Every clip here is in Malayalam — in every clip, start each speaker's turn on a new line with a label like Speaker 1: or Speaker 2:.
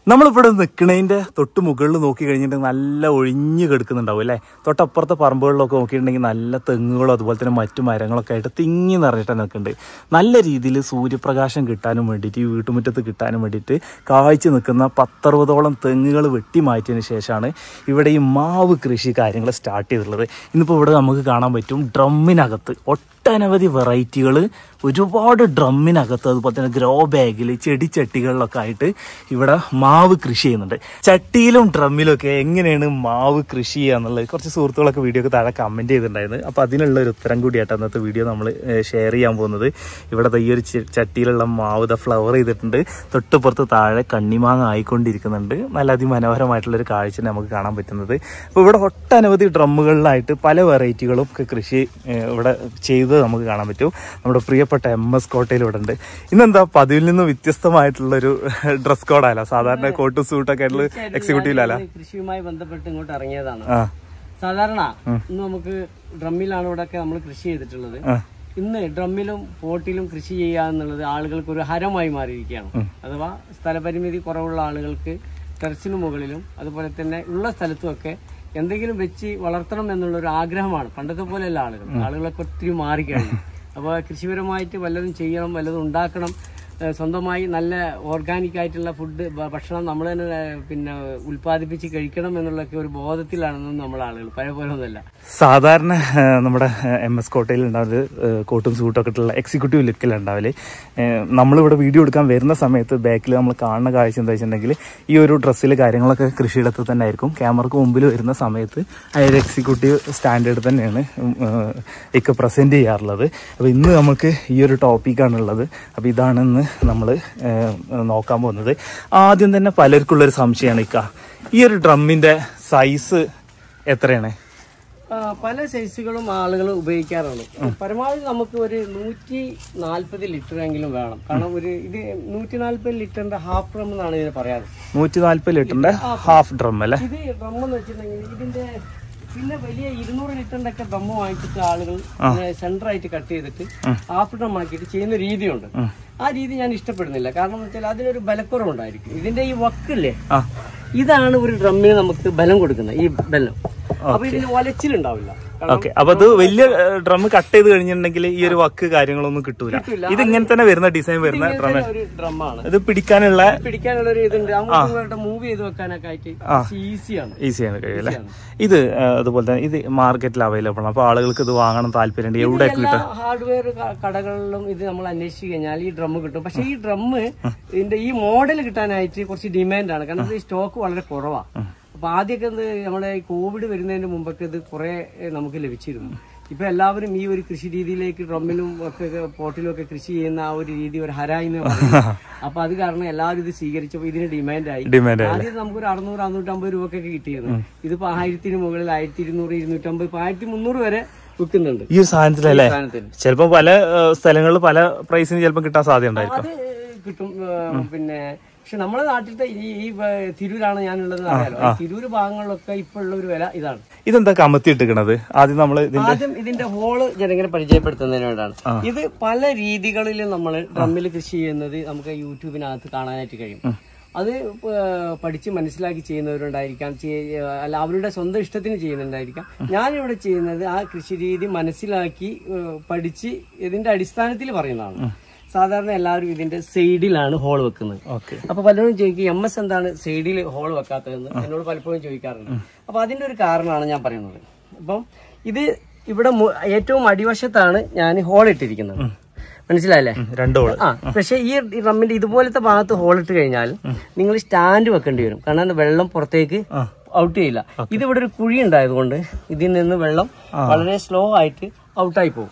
Speaker 1: നമ്മളിവിടെ നിൽക്കണതിന്റെ തൊട്ട് മുകളിൽ നോക്കി കഴിഞ്ഞിട്ടുണ്ടെങ്കിൽ നല്ല ഒഴിഞ്ഞു കിടക്കുന്നുണ്ടാവും അല്ലേ തൊട്ടപ്പുറത്തെ പറമ്പുകളിലൊക്കെ നോക്കിയിട്ടുണ്ടെങ്കിൽ നല്ല തെങ്ങുകളും അതുപോലെ തന്നെ മറ്റു മരങ്ങളൊക്കെ ആയിട്ട് തിങ്ങി നിറഞ്ഞിട്ട് നിൽക്കുന്നുണ്ട് നല്ല രീതിയിൽ സൂര്യപ്രകാശം കിട്ടാനും വേണ്ടിയിട്ട് ഈ വീട്ടുമുറ്റത്ത് കിട്ടാനും വേണ്ടിയിട്ട് കായ്ച്ചു നിൽക്കുന്ന പത്തറുപതോളം തെങ്ങുകൾ വെട്ടി മാറ്റിയതിന് ശേഷമാണ് ഇവിടെ ഈ മാവ് കൃഷി കാര്യങ്ങൾ സ്റ്റാർട്ട് ചെയ്തിട്ടുള്ളത് ഇന്നിപ്പോൾ ഇവിടെ നമുക്ക് കാണാൻ പറ്റും ഡ്രമ്മിനകത്ത് ഒട്ടനവധി വെറൈറ്റികൾ ഒരുപാട് ഡ്രമ്മിനകത്ത് അതുപോലെ തന്നെ ഗ്രോ ബാഗിൽ ചെടിച്ചട്ടികളിലൊക്കെ ആയിട്ട് ഇവിടെ മാവ് കൃഷി ചെയ്യുന്നുണ്ട് ചട്ടിയിലും ഡ്രമ്മിലും ഒക്കെ എങ്ങനെയാണ് മാവ് കൃഷി ചെയ്യുക എന്നുള്ളത് കുറച്ച് സുഹൃത്തുക്കളൊക്കെ വീഡിയോ ഒക്കെ താഴെ കമൻറ്റ് ചെയ്തിട്ടുണ്ടായിരുന്നു അപ്പോൾ അതിനുള്ള ഒരു ഉത്തരം കൂടിയായിട്ട് അന്നത്തെ വീഡിയോ നമ്മൾ ഷെയർ ചെയ്യാൻ പോകുന്നത് ഇവിടെ ഈ ഒരു ചെ- ചട്ടിയിലുള്ള മാവ് ദ ഫ്ലവർ ചെയ്തിട്ടുണ്ട് തൊട്ടുപുറത്ത് താഴെ കണ്ണിമാങ്ങ ആയിക്കൊണ്ടിരിക്കുന്നുണ്ട് നല്ല അതിമനോഹരമായിട്ടുള്ള ഒരു കാഴ്ച നമുക്ക് കാണാൻ പറ്റുന്നത് അപ്പോൾ ഇവിടെ ഒട്ടനവധി ഡ്രമ്മുകളിലായിട്ട് പല വെറൈറ്റികളും ഒക്കെ കൃഷി ഏഹ്, ഇവിടെ ചെയ്ത് നമുക്ക് കാണാൻ പറ്റും നമ്മുടെ പ്രിയപ്പെട്ട എം എസ് കോട്ടയിൽ ഇവിടെ ഉണ്ട് ഇന്നെന്താ പതിവിൽ നിന്ന് വ്യത്യസ്തമായിട്ടുള്ളൊരു ഡ്രസ് കോഡല്ല സാധാരണ കോട്ട് സൂട്ടൊക്കെ ആയിട്ടുള്ള എക്സിക്യൂട്ടീവിലല്ല
Speaker 2: ഞാനിത് കൃഷിയുമായി ബന്ധപ്പെട്ട് ഇങ്ങോട്ട് ഇറങ്ങിയതാണ്
Speaker 1: ആ
Speaker 2: സാധാരണ ഇന്ന് നമുക്ക് ഡ്രമ്മിലാണ് ഇവിടെയൊക്കെ നമ്മൾ കൃഷി ചെയ്തിട്ടുള്ളത്
Speaker 1: ആ.
Speaker 2: ഇന്ന് ഡ്രമ്മിലും പോട്ടിലും കൃഷി ചെയ്യുക എന്നുള്ളത് ആളുകൾക്ക് ഒരു ഹരമായി മാറിയിരിക്കുകയാണ് അഥവാ സ്ഥലപരിമിതി കുറവുള്ള ആളുകൾക്ക് ടെറസിന് മുകളിലും അതുപോലെ തന്നെ ഉള്ള സ്ഥലത്തുമൊക്കെ എന്തെങ്കിലും വെച്ച് വളർത്തണം എന്നുള്ള ഒരു ആഗ്രഹമാണ് പണ്ടത്തെ പോലെയല്ല ആളുകൾ ആളുകളൊക്കെ ഒത്തിരി മാറിക്കഴിഞ്ഞു അപ്പോൾ കൃഷിപരമായിട്ട് വല്ലതും ചെയ്യണം വല്ലതും ഉണ്ടാക്കണം ഏഹ് സ്വന്തമായി നല്ല ഓർഗാനിക് ആയിട്ടുള്ള ഫുഡ് ഭക്ഷണം നമ്മൾ തന്നെ ഏഹ് പിന്നെ ഉൽപ്പാദിപ്പിച്ച് കഴിക്കണം എന്നുള്ളൊക്കെ ഒരു ബോധത്തിലാണെന്നും നമ്മൾ ആളുകൾ പഴയ പോലെ ഒന്നുമല്ല
Speaker 1: സാധാരണ ആ, നമ്മുടെ എം എസ് കോട്ടയിൽ ഉണ്ടാവല് കോട്ടും സൂട്ടും ഒക്കെ ഇട്ടുള്ള എക്സിക്യൂട്ടീവ് ലുക്കിലുണ്ടാവല് നമ്മളിവിടെ വീഡിയോ എടുക്കാൻ വരുന്ന സമയത്ത് ബാക്കിൽ നമ്മൾ കാണുന്ന കാഴ്ച എന്താ വെച്ചിട്ടുണ്ടെങ്കിൽ ഈ ഒരു ഡ്രസ്സിൽ കാര്യങ്ങളൊക്കെ കൃഷിയിടത്ത് തന്നെ ആയിരിക്കും ക്യാമറക്ക് മുമ്പിൽ വരുന്ന സമയത്ത് ആ ഒരു എക്സിക്യൂട്ടീവ് സ്റ്റാൻഡേർഡ് തന്നെയാണ് ഉം, ആ, ഇക്ക പ്രസന്റ് ചെയ്യാറുള്ളത് അപ്പോൾ ഇന്ന് നമുക്ക് ഈ ഒരു ടോപ്പിക്കാണുള്ളത് അപ്പോൾ ഇതാണ് ഇന്ന് നമ്മൾ നോക്കാൻ പോകുന്നത് ആദ്യം തന്നെ പലർക്കുള്ളൊരു സംശയമാണ് ഇക്ക ഈ ഒരു ഡ്രമ്മിന്റെ സൈസ് എത്രയാണ്
Speaker 2: ആ, പല സൈസുകളും ആളുകൾ ഉപയോഗിക്കാറുണ്ട് പരമാവധി നമുക്ക് ഒരു നൂറ്റി നാൽപ്പത് ലിറ്റർ എങ്കിലും വേണം കാരണം ഒരു ഇത് നൂറ്റി നാൽപ്പത് ലിറ്ററിന്റെ ഹാഫ് ഡ്രം എന്നാണ് ഇതിനെ പറയാറ്
Speaker 1: നൂറ്റി നാല്പത് ലിറ്ററിന്റെ ഹാഫ് ഡ്രം അല്ലേ
Speaker 2: ഇത് ഡ്രം എന്ന് വെച്ചിട്ടുണ്ടെങ്കിൽ ഇതിന്റെ പിന്നെ വലിയ ഇരുന്നൂറ് ലിറ്ററിന്റെ ഒക്കെ ഡ്രം വാങ്ങിച്ചിട്ട് ആളുകൾ സെന്റർ ആയിട്ട് കട്ട് ചെയ്തിട്ട് ഹാഫ് ഡ്രം ആക്കിയിട്ട് ചെയ്യുന്ന രീതിയുണ്ട് ആ രീതി ഞാൻ ഇഷ്ടപ്പെടുന്നില്ല കാരണം എന്ന് വെച്ചാൽ അതിനൊരു ബലക്കുറവുണ്ടായിരിക്കും ഇതിന്റെ ഈ വക്കില്ലേ
Speaker 1: ആ
Speaker 2: ഇതാണ് ഒരു ഡ്രമ്മിന് നമുക്ക് ബലം കൊടുക്കുന്നത് ഈ ബലം അപ്പൊ ഇതിന് ഒലച്ചിലുണ്ടാവില്ല കാരണം
Speaker 1: ഓക്കെ അപ്പൊ അത് വലിയ ഡ്രം കട്ട് ചെയ്ത് കഴിഞ്ഞിട്ടുണ്ടെങ്കിൽ ഈ ഒരു വക്ക് കാര്യങ്ങളൊന്നും കിട്ടൂല ഇത് ഇങ്ങനെ തന്നെ വരുന്ന ഡിസൈൻ വരുന്ന ഡ്രം
Speaker 2: ഇങ്ങനെ ഒരു ഡ്രമ്മാണ്
Speaker 1: ഇത് പിടിക്കാനുള്ള
Speaker 2: പിടിക്കാനുള്ള ഒരു ഇതുണ്ട് അങ്ങോട്ട് മൂവ് ചെയ്ത് വെക്കാനൊക്കെ ആയിട്ട് ഈസിയാണ്
Speaker 1: ഈസിയാണ് കഴിയല്ലേ ഇത് ആ, അതുപോലെ തന്നെ ഇത് മാർക്കറ്റിൽ അവൈലബിൾ ആണ് അപ്പൊ ആളുകൾക്ക് ഇത് വാങ്ങണം താല്പര്യം എവിടെ
Speaker 2: എല്ലാ ഹാർഡ്വെയർ കടകളിലും ഇത് നമ്മൾ അന്വേഷിച്ച് കഴിഞ്ഞാൽ ഈ ഡ്രം കിട്ടും പക്ഷെ ഈ ഡ്രം ഇതിന്റെ ഈ മോഡൽ കിട്ടാനായിട്ട് കുറച്ച് ഡിമാൻഡാണ് കാരണം ഇത് സ്റ്റോക്ക് വളരെ കുറവാണ് അപ്പൊ ആദ്യമൊക്കെ ഇത് നമ്മുടെ ഈ കോവിഡ് വരുന്നതിന് മുമ്പൊക്കെ ഇത് കുറെ നമുക്ക് ലഭിച്ചിരുന്നു ഇപ്പൊ എല്ലാവരും ഈ ഒരു കൃഷി രീതിയിലേക്ക് ഡ്രമ്മിലും ഒക്കെ പോട്ടിലും ഒക്കെ കൃഷി ചെയ്യുന്ന ആ ഒരു രീതി ഒരു ഹരായി എന്ന് പറയുന്നത് അപ്പൊ അത് കാരണം എല്ലാവരും ഇത് സ്വീകരിച്ചപ്പോൾ ഇതിന് ഡിമാൻഡായി
Speaker 1: ഡിമാൻഡ്
Speaker 2: ആദ്യം നമുക്കൊരു അറുന്നൂറ് അറുന്നൂറ്റമ്പത് രൂപക്കൊക്കെ കിട്ടിയിരുന്നു ഇതിപ്പോ ആയിരത്തിന് മുകളിൽ ആയിരത്തി ഇരുന്നൂറ് ഇരുന്നൂറ്റമ്പത് ഇപ്പൊ ആയിരത്തി മുന്നൂറ് വരെ വിൽക്കുന്നുണ്ട്
Speaker 1: ഈ ഒരു സാധനത്തിലല്ലേ
Speaker 2: സാധനത്തിന്
Speaker 1: ചിലപ്പോ പല സ്ഥലങ്ങളിൽ പല പ്രൈസിന് ചിലപ്പോൾ കിട്ടാൻ സാധ്യത ഉണ്ടായിരിക്കും
Speaker 2: അത് കിട്ടും ഏ, പിന്നെ പക്ഷെ നമ്മുടെ നാട്ടിലത്തെ ഈ ഈ വ- തിരൂരാണ് ഞാനുള്ളത് അറിയാലോ ഈ തിരൂര് ഭാഗങ്ങളിലൊക്കെ ഇപ്പൊ ഉള്ള ഒരു വില ഇതാണ്
Speaker 1: ഇതെന്താ കമത്തി ഇട്ടിക്കണത് ആദ്യം നമ്മള് ഇതിന്റെ
Speaker 2: ആദ്യം ഇതിന്റെ ഹോള് ജനങ്ങളെ പരിചയപ്പെടുത്തുന്നതിന് വേണ്ടിയാണ് ഇത് പല രീതികളിലും നമ്മൾ ഡ്രമ്മിൽ കൃഷി ചെയ്യുന്നത് നമുക്ക് യൂട്യൂബിനകത്ത് കാണാനായിട്ട് കഴിയും അത് ഏഹ്, പഠിച്ച് മനസ്സിലാക്കി ചെയ്യുന്നവരുണ്ടായിരിക്കാം ചെയ്യ- അല്ല അവരുടെ സ്വന്തം ഇഷ്ടത്തിന് ചെയ്യുന്നുണ്ടായിരിക്കാം ഞാനിവിടെ ചെയ്യുന്നത് ആ കൃഷി രീതി മനസ്സിലാക്കി ഏഹ്, പഠിച്ച് ഇതിന്റെ അടിസ്ഥാനത്തിൽ പറയുന്നതാണ് സാധാരണ എല്ലാവരും ഇതിന്റെ സൈഡിലാണ് ഹോൾ വെക്കുന്നത്
Speaker 1: ഓക്കെ
Speaker 2: അപ്പൊ പലരും ചോദിക്കും എം എസ് എന്താണ് സൈഡിൽ ഹോൾ വെക്കാത്തതെന്ന് എന്നോട് പലപ്പോഴും ചോദിക്കാറുണ്ട് അപ്പൊ അതിന്റെ ഒരു കാരണമാണ് ഞാൻ പറയുന്നത് അപ്പം ഇത് ഇവിടെ മു- ഏറ്റവും അടിവശത്താണ് ഞാൻ ഹോൾ ഇട്ടിരിക്കുന്നത് മനസ്സിലായല്ലേ
Speaker 1: രണ്ടോള്
Speaker 2: ആ പക്ഷെ ഈ റമ്മിന്റെ ഇതുപോലത്തെ ഭാഗത്ത് ഹോൾ ഇട്ട് കഴിഞ്ഞാൽ നിങ്ങൾ സ്റ്റാൻഡ് വെക്കേണ്ടി വരും കാരണം അത് വെള്ളം പുറത്തേക്ക് ഔട്ട് ചെയ്യില്ല ഇത് ഇവിടെ ഒരു കുഴി ഉണ്ടായതുകൊണ്ട് ഇതിൽ നിന്ന് വെള്ളം വളരെ സ്ലോ ആയിട്ട് ഔട്ടായി പോകും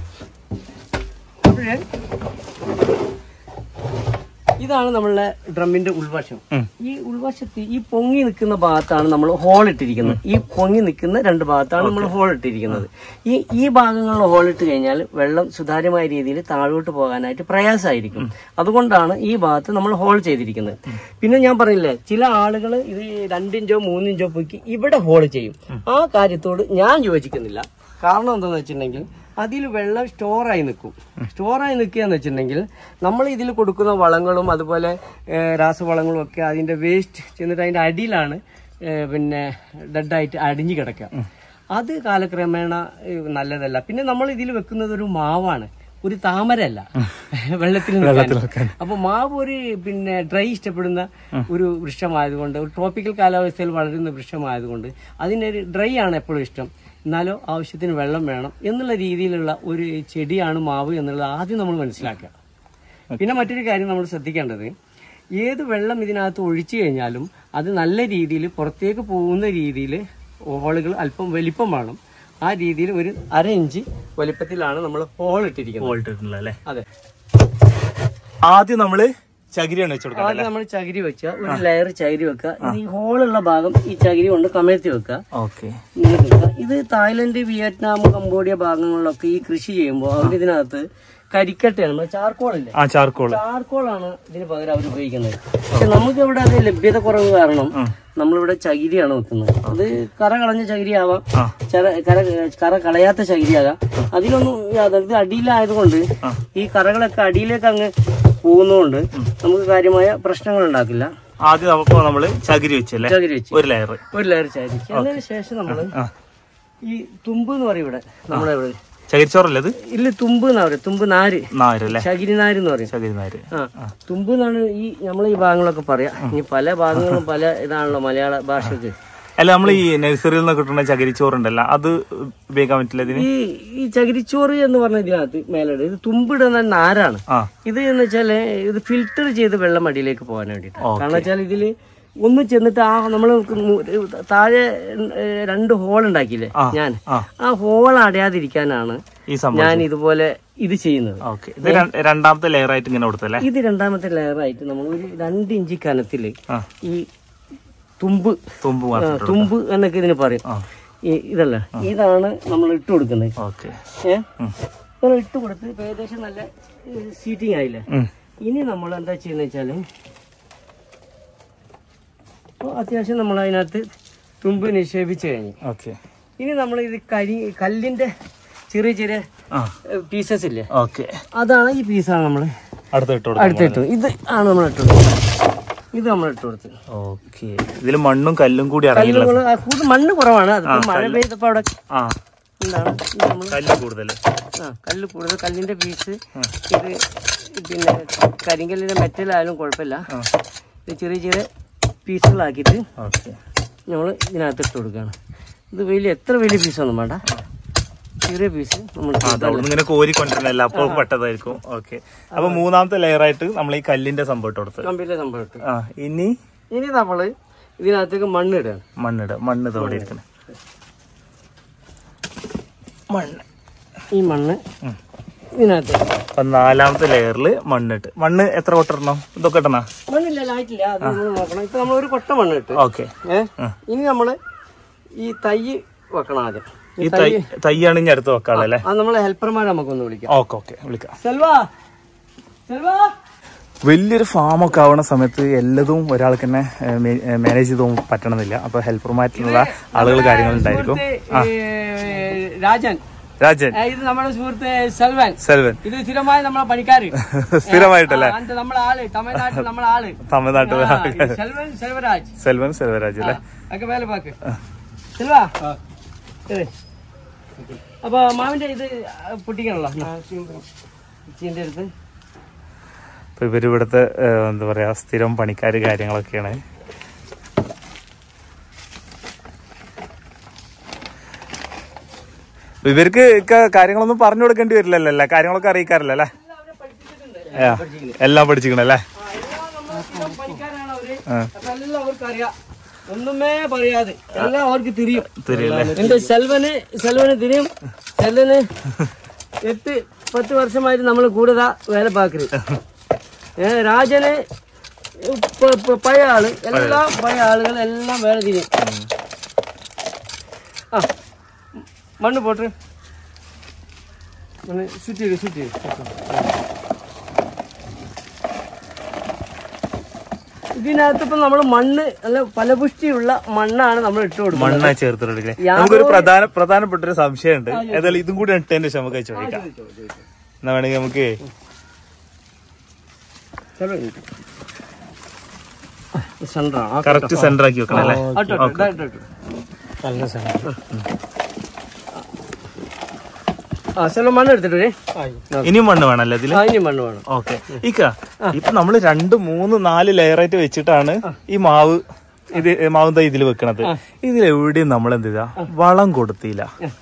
Speaker 2: അപ്പോഴേ ഇതാണ് നമ്മളുടെ ഡ്രമ്മിന്റെ ഉൾവശം ഈ ഉൾവശത്ത് ഈ പൊങ്ങി നിൽക്കുന്ന ഭാഗത്താണ് നമ്മൾ ഹോൾ ഇട്ടിരിക്കുന്നത് ഈ പൊങ്ങി നിൽക്കുന്ന രണ്ട് ഭാഗത്താണ് നമ്മൾ ഹോൾ ഇട്ടിരിക്കുന്നത് ഈ ഈ ഭാഗങ്ങളിൽ ഹോൾ ഇട്ട് കഴിഞ്ഞാൽ വെള്ളം സുതാര്യമായ രീതിയിൽ താഴോട്ട് പോകാനായിട്ട് പ്രയാസമായിരിക്കും അതുകൊണ്ടാണ് ഈ ഭാഗത്ത് നമ്മൾ ഹോൾ ചെയ്തിരിക്കുന്നത് പിന്നെ ഞാൻ പറഞ്ഞില്ലേ ചില ആളുകൾ ഇത് രണ്ടിഞ്ചോ മൂന്നിഞ്ചോ പൊക്കി ഇവിടെ ഹോൾ ചെയ്യും ആ കാര്യത്തോട് ഞാൻ യോജിക്കുന്നില്ല കാരണം എന്താണെന്ന് വെച്ചിട്ടുണ്ടെങ്കിൽ അതിൽ വെള്ളം സ്റ്റോറായി നിൽക്കും സ്റ്റോറായി നിൽക്കുക എന്ന് വെച്ചിട്ടുണ്ടെങ്കിൽ നമ്മൾ ഇതിൽ കൊടുക്കുന്ന വളങ്ങളും അതുപോലെ ഏ, രാസവളങ്ങളും ഒക്കെ അതിന്റെ വേസ്റ്റ് ചെന്നിട്ട് അതിന്റെ അടിയിലാണ് ഏ, പിന്നെ ഡെഡായിട്ട് അടിഞ്ഞു കിടക്കുക അത് കാലക്രമേണ ഏ, നല്ലതല്ല പിന്നെ നമ്മൾ ഇതിൽ വെക്കുന്നത് ഒരു മാവാണ് ഒരു താമരല്ല വെള്ളത്തിൽ നിൽക്കാൻ. അപ്പൊ മാവ് ഒരു പിന്നെ ഡ്രൈ ഇഷ്ടപ്പെടുന്ന ഒരു വൃക്ഷമായതുകൊണ്ട് ഒരു ട്രോപ്പിക്കൽ കാലാവസ്ഥയിൽ വളരുന്ന വൃക്ഷമായതുകൊണ്ട് അതിനൊരു ഡ്രൈ ആണ് എപ്പോഴും ഇഷ്ടം എന്നാലോ ആവശ്യത്തിന് വെള്ളം വേണം എന്നുള്ള രീതിയിലുള്ള ഒരു ചെടിയാണ് മാവ് എന്നുള്ളത് ആദ്യം നമ്മൾ മനസ്സിലാക്കുക പിന്നെ മറ്റൊരു കാര്യം നമ്മൾ ശ്രദ്ധിക്കേണ്ടത് ഏത് വെള്ളം ഇതിനകത്ത് ഒഴിച്ചു കഴിഞ്ഞാലും അത് നല്ല രീതിയിൽ പുറത്തേക്ക് പോകുന്ന രീതിയിൽ ഹോളുകൾ അല്പം വലിപ്പം വേണം ആ രീതിയിൽ ഒരു അര ഇഞ്ച് വലിപ്പത്തിലാണ് നമ്മൾ ഹോൾ ഇട്ടിരിക്കുന്നത്
Speaker 1: വോൾട്ട് ഇട്ടിട്ടുള്ള അല്ലേ
Speaker 2: അതെ
Speaker 1: ആദ്യം നമ്മള് ചകിരിയാണ് വെച്ചു കൊടുക്കുന്നത്
Speaker 2: ആദ്യം നമ്മൾ ചകിരി വെക്കുക ഒരു ലെയർ ചകിരി വെക്കുക ഇത് ഈ ഹോളുള്ള ഭാഗം ഈ ചകിരി കൊണ്ട് കമഴ്ത്തി വെക്കുക
Speaker 1: ഓക്കെ
Speaker 2: ഇങ്ങനെ വെക്കുക ഇത് തായ്ലൻഡ് വിയറ്റ്നാം കംബോഡിയ ഭാഗങ്ങളിലൊക്കെ ഈ കൃഷി ചെയ്യുമ്പോൾ അവർ ഇതിനകത്ത് കരിക്കട്ടയാണ് നമ്മുടെ ചാർക്കോളില്ലേ
Speaker 1: ആ ചാർക്കോള്
Speaker 2: ചാർക്കോളാണ് ഇതിന് പകരം അവർ ഉപയോഗിക്കുന്നത് പക്ഷെ നമുക്ക് ഇവിടെ അത് ലഭ്യത കുറവ് കാരണം നമ്മളിവിടെ ചകിരിയാണ് വെക്കുന്നത് അത് കറ കളഞ്ഞ ചകിരിയാവാം ചെറ കര കറ കളയാത്ത ചകിരിയാകാം അതിലൊന്നും അതായത് അടിയിലായതുകൊണ്ട് ഈ കറകളൊക്കെ അടിയിലേക്ക് അങ്ങ് പോകുന്നതുകൊണ്ട് നമുക്ക് കാര്യമായ പ്രശ്നങ്ങൾ ഉണ്ടാക്കില്ല
Speaker 1: ആദ്യം അപ്പൊ നമ്മള് ചകിരി വെച്ചല്ലേ
Speaker 2: ചകിരി വെച്ച്
Speaker 1: ഒരു ലെയർ
Speaker 2: ഒരു ലെയർ ചകിരി അതിന് ശേഷം നമ്മൾ ഈ തുമ്പ് എന്ന് പറയും ഇവിടെ നമ്മുടെ ഇവിടെ
Speaker 1: ചകിരിച്ചോറല്ലേ ഇത്
Speaker 2: ഇല്ല തുമ്പ് എന്നാ പറയുക തുമ്പ് നാര്
Speaker 1: നാരല്ലേ
Speaker 2: ചകിരി നാര് എന്ന് പറയും
Speaker 1: ചകിരി നാര്
Speaker 2: ആ തുമ്പ് എന്നാണ് ഈ നമ്മൾ ഈ ഭാഗങ്ങളൊക്കെ പറയാ ഇനി പല ഭാഗങ്ങളും പല ഇതാണല്ലോ മലയാള ഭാഷക്ക്
Speaker 1: അല്ല നമ്മൾ ഈ നഴ്സറിയിൽ നിന്ന് കിട്ടുന്ന ചകിരിച്ചോറുണ്ടല്ലോ അത് ഉപയോഗിക്കാൻ പറ്റില്ല ഇതിന്
Speaker 2: ഈ ഈ ചകിരിച്ചോറ് എന്ന് പറഞ്ഞ ഇതിനകത്ത് മേലോട് ഇത് തുമ്പിടുന്ന നാരാണ്
Speaker 1: ആ
Speaker 2: ഇത് എന്ന് വെച്ചാല് ഇത് ഫിൽറ്റർ ചെയ്ത് വെള്ളം അടിയിലേക്ക് പോകാൻ വേണ്ടിട്ട് കാരണം വെച്ചാൽ ഇതില് ഒന്ന് ചെന്നിട്ട് ആ നമ്മൾ താഴെ ഏ, രണ്ട് ഹോൾ ഉണ്ടാക്കിയില്ലേ ഞാൻ
Speaker 1: ആ.
Speaker 2: ആ ഹോൾ അടയാതിരിക്കാനാണ്
Speaker 1: ഈ സംഭവം
Speaker 2: ഞാൻ ഇതുപോലെ ഇത് ചെയ്യുന്നത്
Speaker 1: ഓക്കെ ഇത് ര- രണ്ടാമത്തെ ലെയർ ആയിട്ട് ഇങ്ങനെ കൊടുത്തല്ലേ
Speaker 2: ഇത് രണ്ടാമത്തെ ലെയറായിട്ട് നമ്മൾ ഒരു രണ്ട് ഇഞ്ച് കനത്തില്
Speaker 1: ആ.
Speaker 2: ഈ തുമ്പ്
Speaker 1: തുമ്പ്
Speaker 2: ആ,
Speaker 1: മാത്രം
Speaker 2: തുമ്പ് എന്നൊക്കെ ഇതിന് പറയും
Speaker 1: ആ
Speaker 2: ഈ ഇതല്ല ഇതാണ് നമ്മൾ ഇട്ട് കൊടുക്കുന്നത്
Speaker 1: ഓക്കെ
Speaker 2: ഏ നമ്മൾ ഇട്ട് കൊടുത്ത് ഇപ്പൊ ഏകദേശം നല്ല സീറ്റിംഗ് ആയില്ലേ ഇനി നമ്മൾ എന്താ ചെയ്യുന്ന വെച്ചാല് ഇപ്പൊ അത്യാവശ്യം നമ്മൾ അതിനകത്ത് തുമ്പ് നിക്ഷേപിച്ചു കഴിഞ്ഞു
Speaker 1: ഓക്കെ
Speaker 2: ഇനി നമ്മൾ ഇത് കരി കല്ലിന്റെ ചെറിയ ചെറിയ
Speaker 1: ആ
Speaker 2: പീസസ് ഇല്ലേ
Speaker 1: ഓക്കെ
Speaker 2: അതാണ് ഈ പീസാണ് നമ്മൾ
Speaker 1: അടുത്ത് ഇട്ട് കൊടുക്കാം
Speaker 2: അടുത്തിട്ടു ഇത് ആണ് നമ്മൾ ഇട്ട് കൊടുത്തത് ഇത് നമ്മൾ ഇട്ട് കൊടുത്തത്
Speaker 1: ഓക്കെ ഇതിൽ മണ്ണും കല്ലും കൂടി ഇറങ്ങിയുള്ള
Speaker 2: കല്ലുകള് ആ, കൂടുതൽ മണ്ണ് കുറവാണ് അതിപ്പോ മഴ പെയ്തപ്പോ അവിടെ
Speaker 1: ആ
Speaker 2: എന്താണ് ഇത് നമ്മൾ
Speaker 1: കല്ല് കൂടുതൽ
Speaker 2: ആ കല്ല് കൂടുതൽ കല്ലിന്റെ പീസ് ഇത് പിന്നെ കരിങ്കല്ലിന്റെ മെറ്റലായാലും കുഴപ്പമില്ല ഇത് ചെറിയ ചെറിയ പീസുകളാക്കിയിട്ട്
Speaker 1: ഓക്കെ
Speaker 2: നമ്മൾ ഇതിനകത്ത് ഇട്ട് കൊടുക്കുകയാണ് ഇത് വലിയ എത്ര വലിയ പീസൊന്നും വേണ്ട ചെറിയ പീസ് നമ്മൾ
Speaker 1: അവിടെ ഇങ്ങനെ കോരി കൊണ്ടിരുന്നല്ല അപ്പോൾ പെട്ടതായിരിക്കും ഓക്കെ അപ്പൊ മൂന്നാമത്തെ ലെയർ ആയിട്ട് നമ്മൾ ഈ കല്ലിന്റെ സംഭവം ഇട്ട് കൊടുത്തത്
Speaker 2: കമ്പിയിലെ സംഭവം ഇട്ട്
Speaker 1: ആ ഇനി
Speaker 2: ഇനി നമ്മൾ ഇതിനകത്തേക്ക് മണ്ണ് ഇടുകയാണ്
Speaker 1: മണ്ണിട മണ്ണ് ഇതോടെ ഇരിക്കണേ മണ്ണ്
Speaker 2: ഈ മണ്ണ് ഇതിനകത്ത്
Speaker 1: അപ്പൊ നാലാമത്തെ ലെയറിൽ മണ്ണിട്ട് മണ്ണ് എത്ര കൊട്ടിടണം ഇതൊക്കെ ഇട്ടണ
Speaker 2: മണ്ണില്ല ആയിട്ടില്ല അത് നമ്മൾ നോക്കണം ഇപ്പൊ നമ്മൾ ഒരു കൊട്ട മണ്ണ് ഇട്ട്
Speaker 1: ഓക്കെ
Speaker 2: ഏ ഇനി നമ്മള് ഈ തൈ വെക്കണം ആദ്യം
Speaker 1: ഈ തൈ തൈയാണ് ഇനി അടുത്ത് വെക്കാളല്ലേ
Speaker 2: അത് നമ്മളെ ഹെൽപ്പർമാരെ നമുക്കൊന്ന് വിളിക്കാം
Speaker 1: ഓക്കെ ഓക്കെ വിളിക്കാം
Speaker 2: സെൽവാ സെൽവാ
Speaker 1: വലിയൊരു ഫാമൊക്കെ ആവുന്ന സമയത്ത് എല്ലാതും ഒരാൾക്ക് തന്നെ മാനേജ് ചെയ്ത് പോകാൻ പറ്റണമെന്നില്ല അപ്പൊ ഹെൽപ്പർമായിട്ടുള്ള ആളുകൾ കാര്യങ്ങൾ ഉണ്ടായിരിക്കും
Speaker 2: സുഹൃത്ത്, ഏ, രാജൻ
Speaker 1: രാജൻ
Speaker 2: ഏ, ഇത് നമ്മുടെ സുഹൃത്ത് സെൽവൻ
Speaker 1: സെൽവൻ
Speaker 2: ഇത് സ്ഥിരമായി നമ്മളെ പണിക്കാര്
Speaker 1: സ്ഥിരമായിട്ടല്ലേ
Speaker 2: ആ, അത് നമ്മളെ ആള് തമിഴ്നാട്ടിൽ നമ്മളെ ആള്
Speaker 1: തമിഴ്നാട്ടിൽ
Speaker 2: ആ, ഇത് സെൽവൻ സെൽവരാജ്
Speaker 1: സെൽവൻ സെൽവരാജ് അല്ലേ
Speaker 2: ഒക്കെ വേല പാക്ക് സെൽവാ ഇത്. അപ്പൊ മാവിന്റെ ഇത് പൊട്ടിക്കണല്ലോ ചീന്റെ അടുത്ത്
Speaker 1: അപ്പൊ ഇവര് ഇവിടുത്തെ ഏഹ്, എന്താ പറയാ സ്ഥിരം പണിക്കാര് കാര്യങ്ങളൊക്കെയാണ് അപ്പൊ ഇവർക്ക് ഒക്കെ കാര്യങ്ങളൊന്നും പറഞ്ഞു കൊടുക്കേണ്ടി വരില്ലല്ലോ അല്ലേ കാര്യങ്ങളൊക്കെ അറിയിക്കാറില്ല അല്ലേ ആ, എല്ലാം പഠിച്ചിക്കണല്ലേ
Speaker 2: ആ, എല്ലാം നമ്മളെ സ്ഥിരം പണിക്കാരാണ് അവര് അപ്പൊ എല്ലാം അവർക്ക് അറിയാം ഒന്നുമേ പറയാതെ എല്ലാം അവർക്ക് തിരിയും എന്റെ സെൽവന് സെൽവന് തിരിയും സെൽവന് എട്ട് പത്ത് വർഷമായിട്ട് നമ്മൾ കൂടുതൽ വേല പാക്കരുത് ഏ രാജന് പ- പ- പഴയ ആള് എല്ലാം പഴയ ആളുകൾ എല്ലാം വേല തിരിയും ആ മണ്ണ് പോട്ട് മണ്ണ് ചുറ്റി ചുറ്റി ഇതിനകത്ത് ഇപ്പൊ നമ്മൾ മണ്ണ് നല്ല ഫലപുഷ്ടിയുള്ള മണ്ണാണ് നമ്മൾ ഇട്ട് കൊടുക്കുന്നത്
Speaker 1: മണ്ണ ചേർത്തിട്ടെടുക്കണേ നമുക്കൊരു പ്രധാന പ്രധാനപ്പെട്ട ഒരു സംശയമുണ്ട് ഏതായാലും ഇതും കൂടി ഇട്ടതിന്റെ ശേഷം നമുക്ക് ചോദിക്കാം എന്നാ വേണമെങ്കിൽ നമുക്ക്
Speaker 2: ചലോ ഇങ്ങോട്ട്. ആ, സെന്റർ ആണ്. ആ,
Speaker 1: കറക്റ്റ് സെന്റർ ആക്കി വെക്കണം അല്ലേ
Speaker 2: ആ, ഇട്ടോ, ഇട്ടോ, ഇതാ, ഇട്ടോ, ഇട്ടോ. ആ സെല്ലോ മണ്ണ് എടുത്തിട്ട് വരേ.
Speaker 1: ഇനിയും മണ്ണ് വേണല്ലേ ഇതില്
Speaker 2: ആ ഇനി മണ്ണ് വേണം
Speaker 1: ഓക്കെ ഇക്ക ഇപ്പൊ നമ്മള് രണ്ട് മൂന്ന് നാല് ലെയർ ആയിട്ട് വെച്ചിട്ടാണ് ഈ മാവ് ഇത് മാവും തൈ ഇതിൽ വെക്കണത് ഇതിൽ എവിടെയും നമ്മൾ എന്ത് ചെയ്താ വളം കൊടുത്തില്ല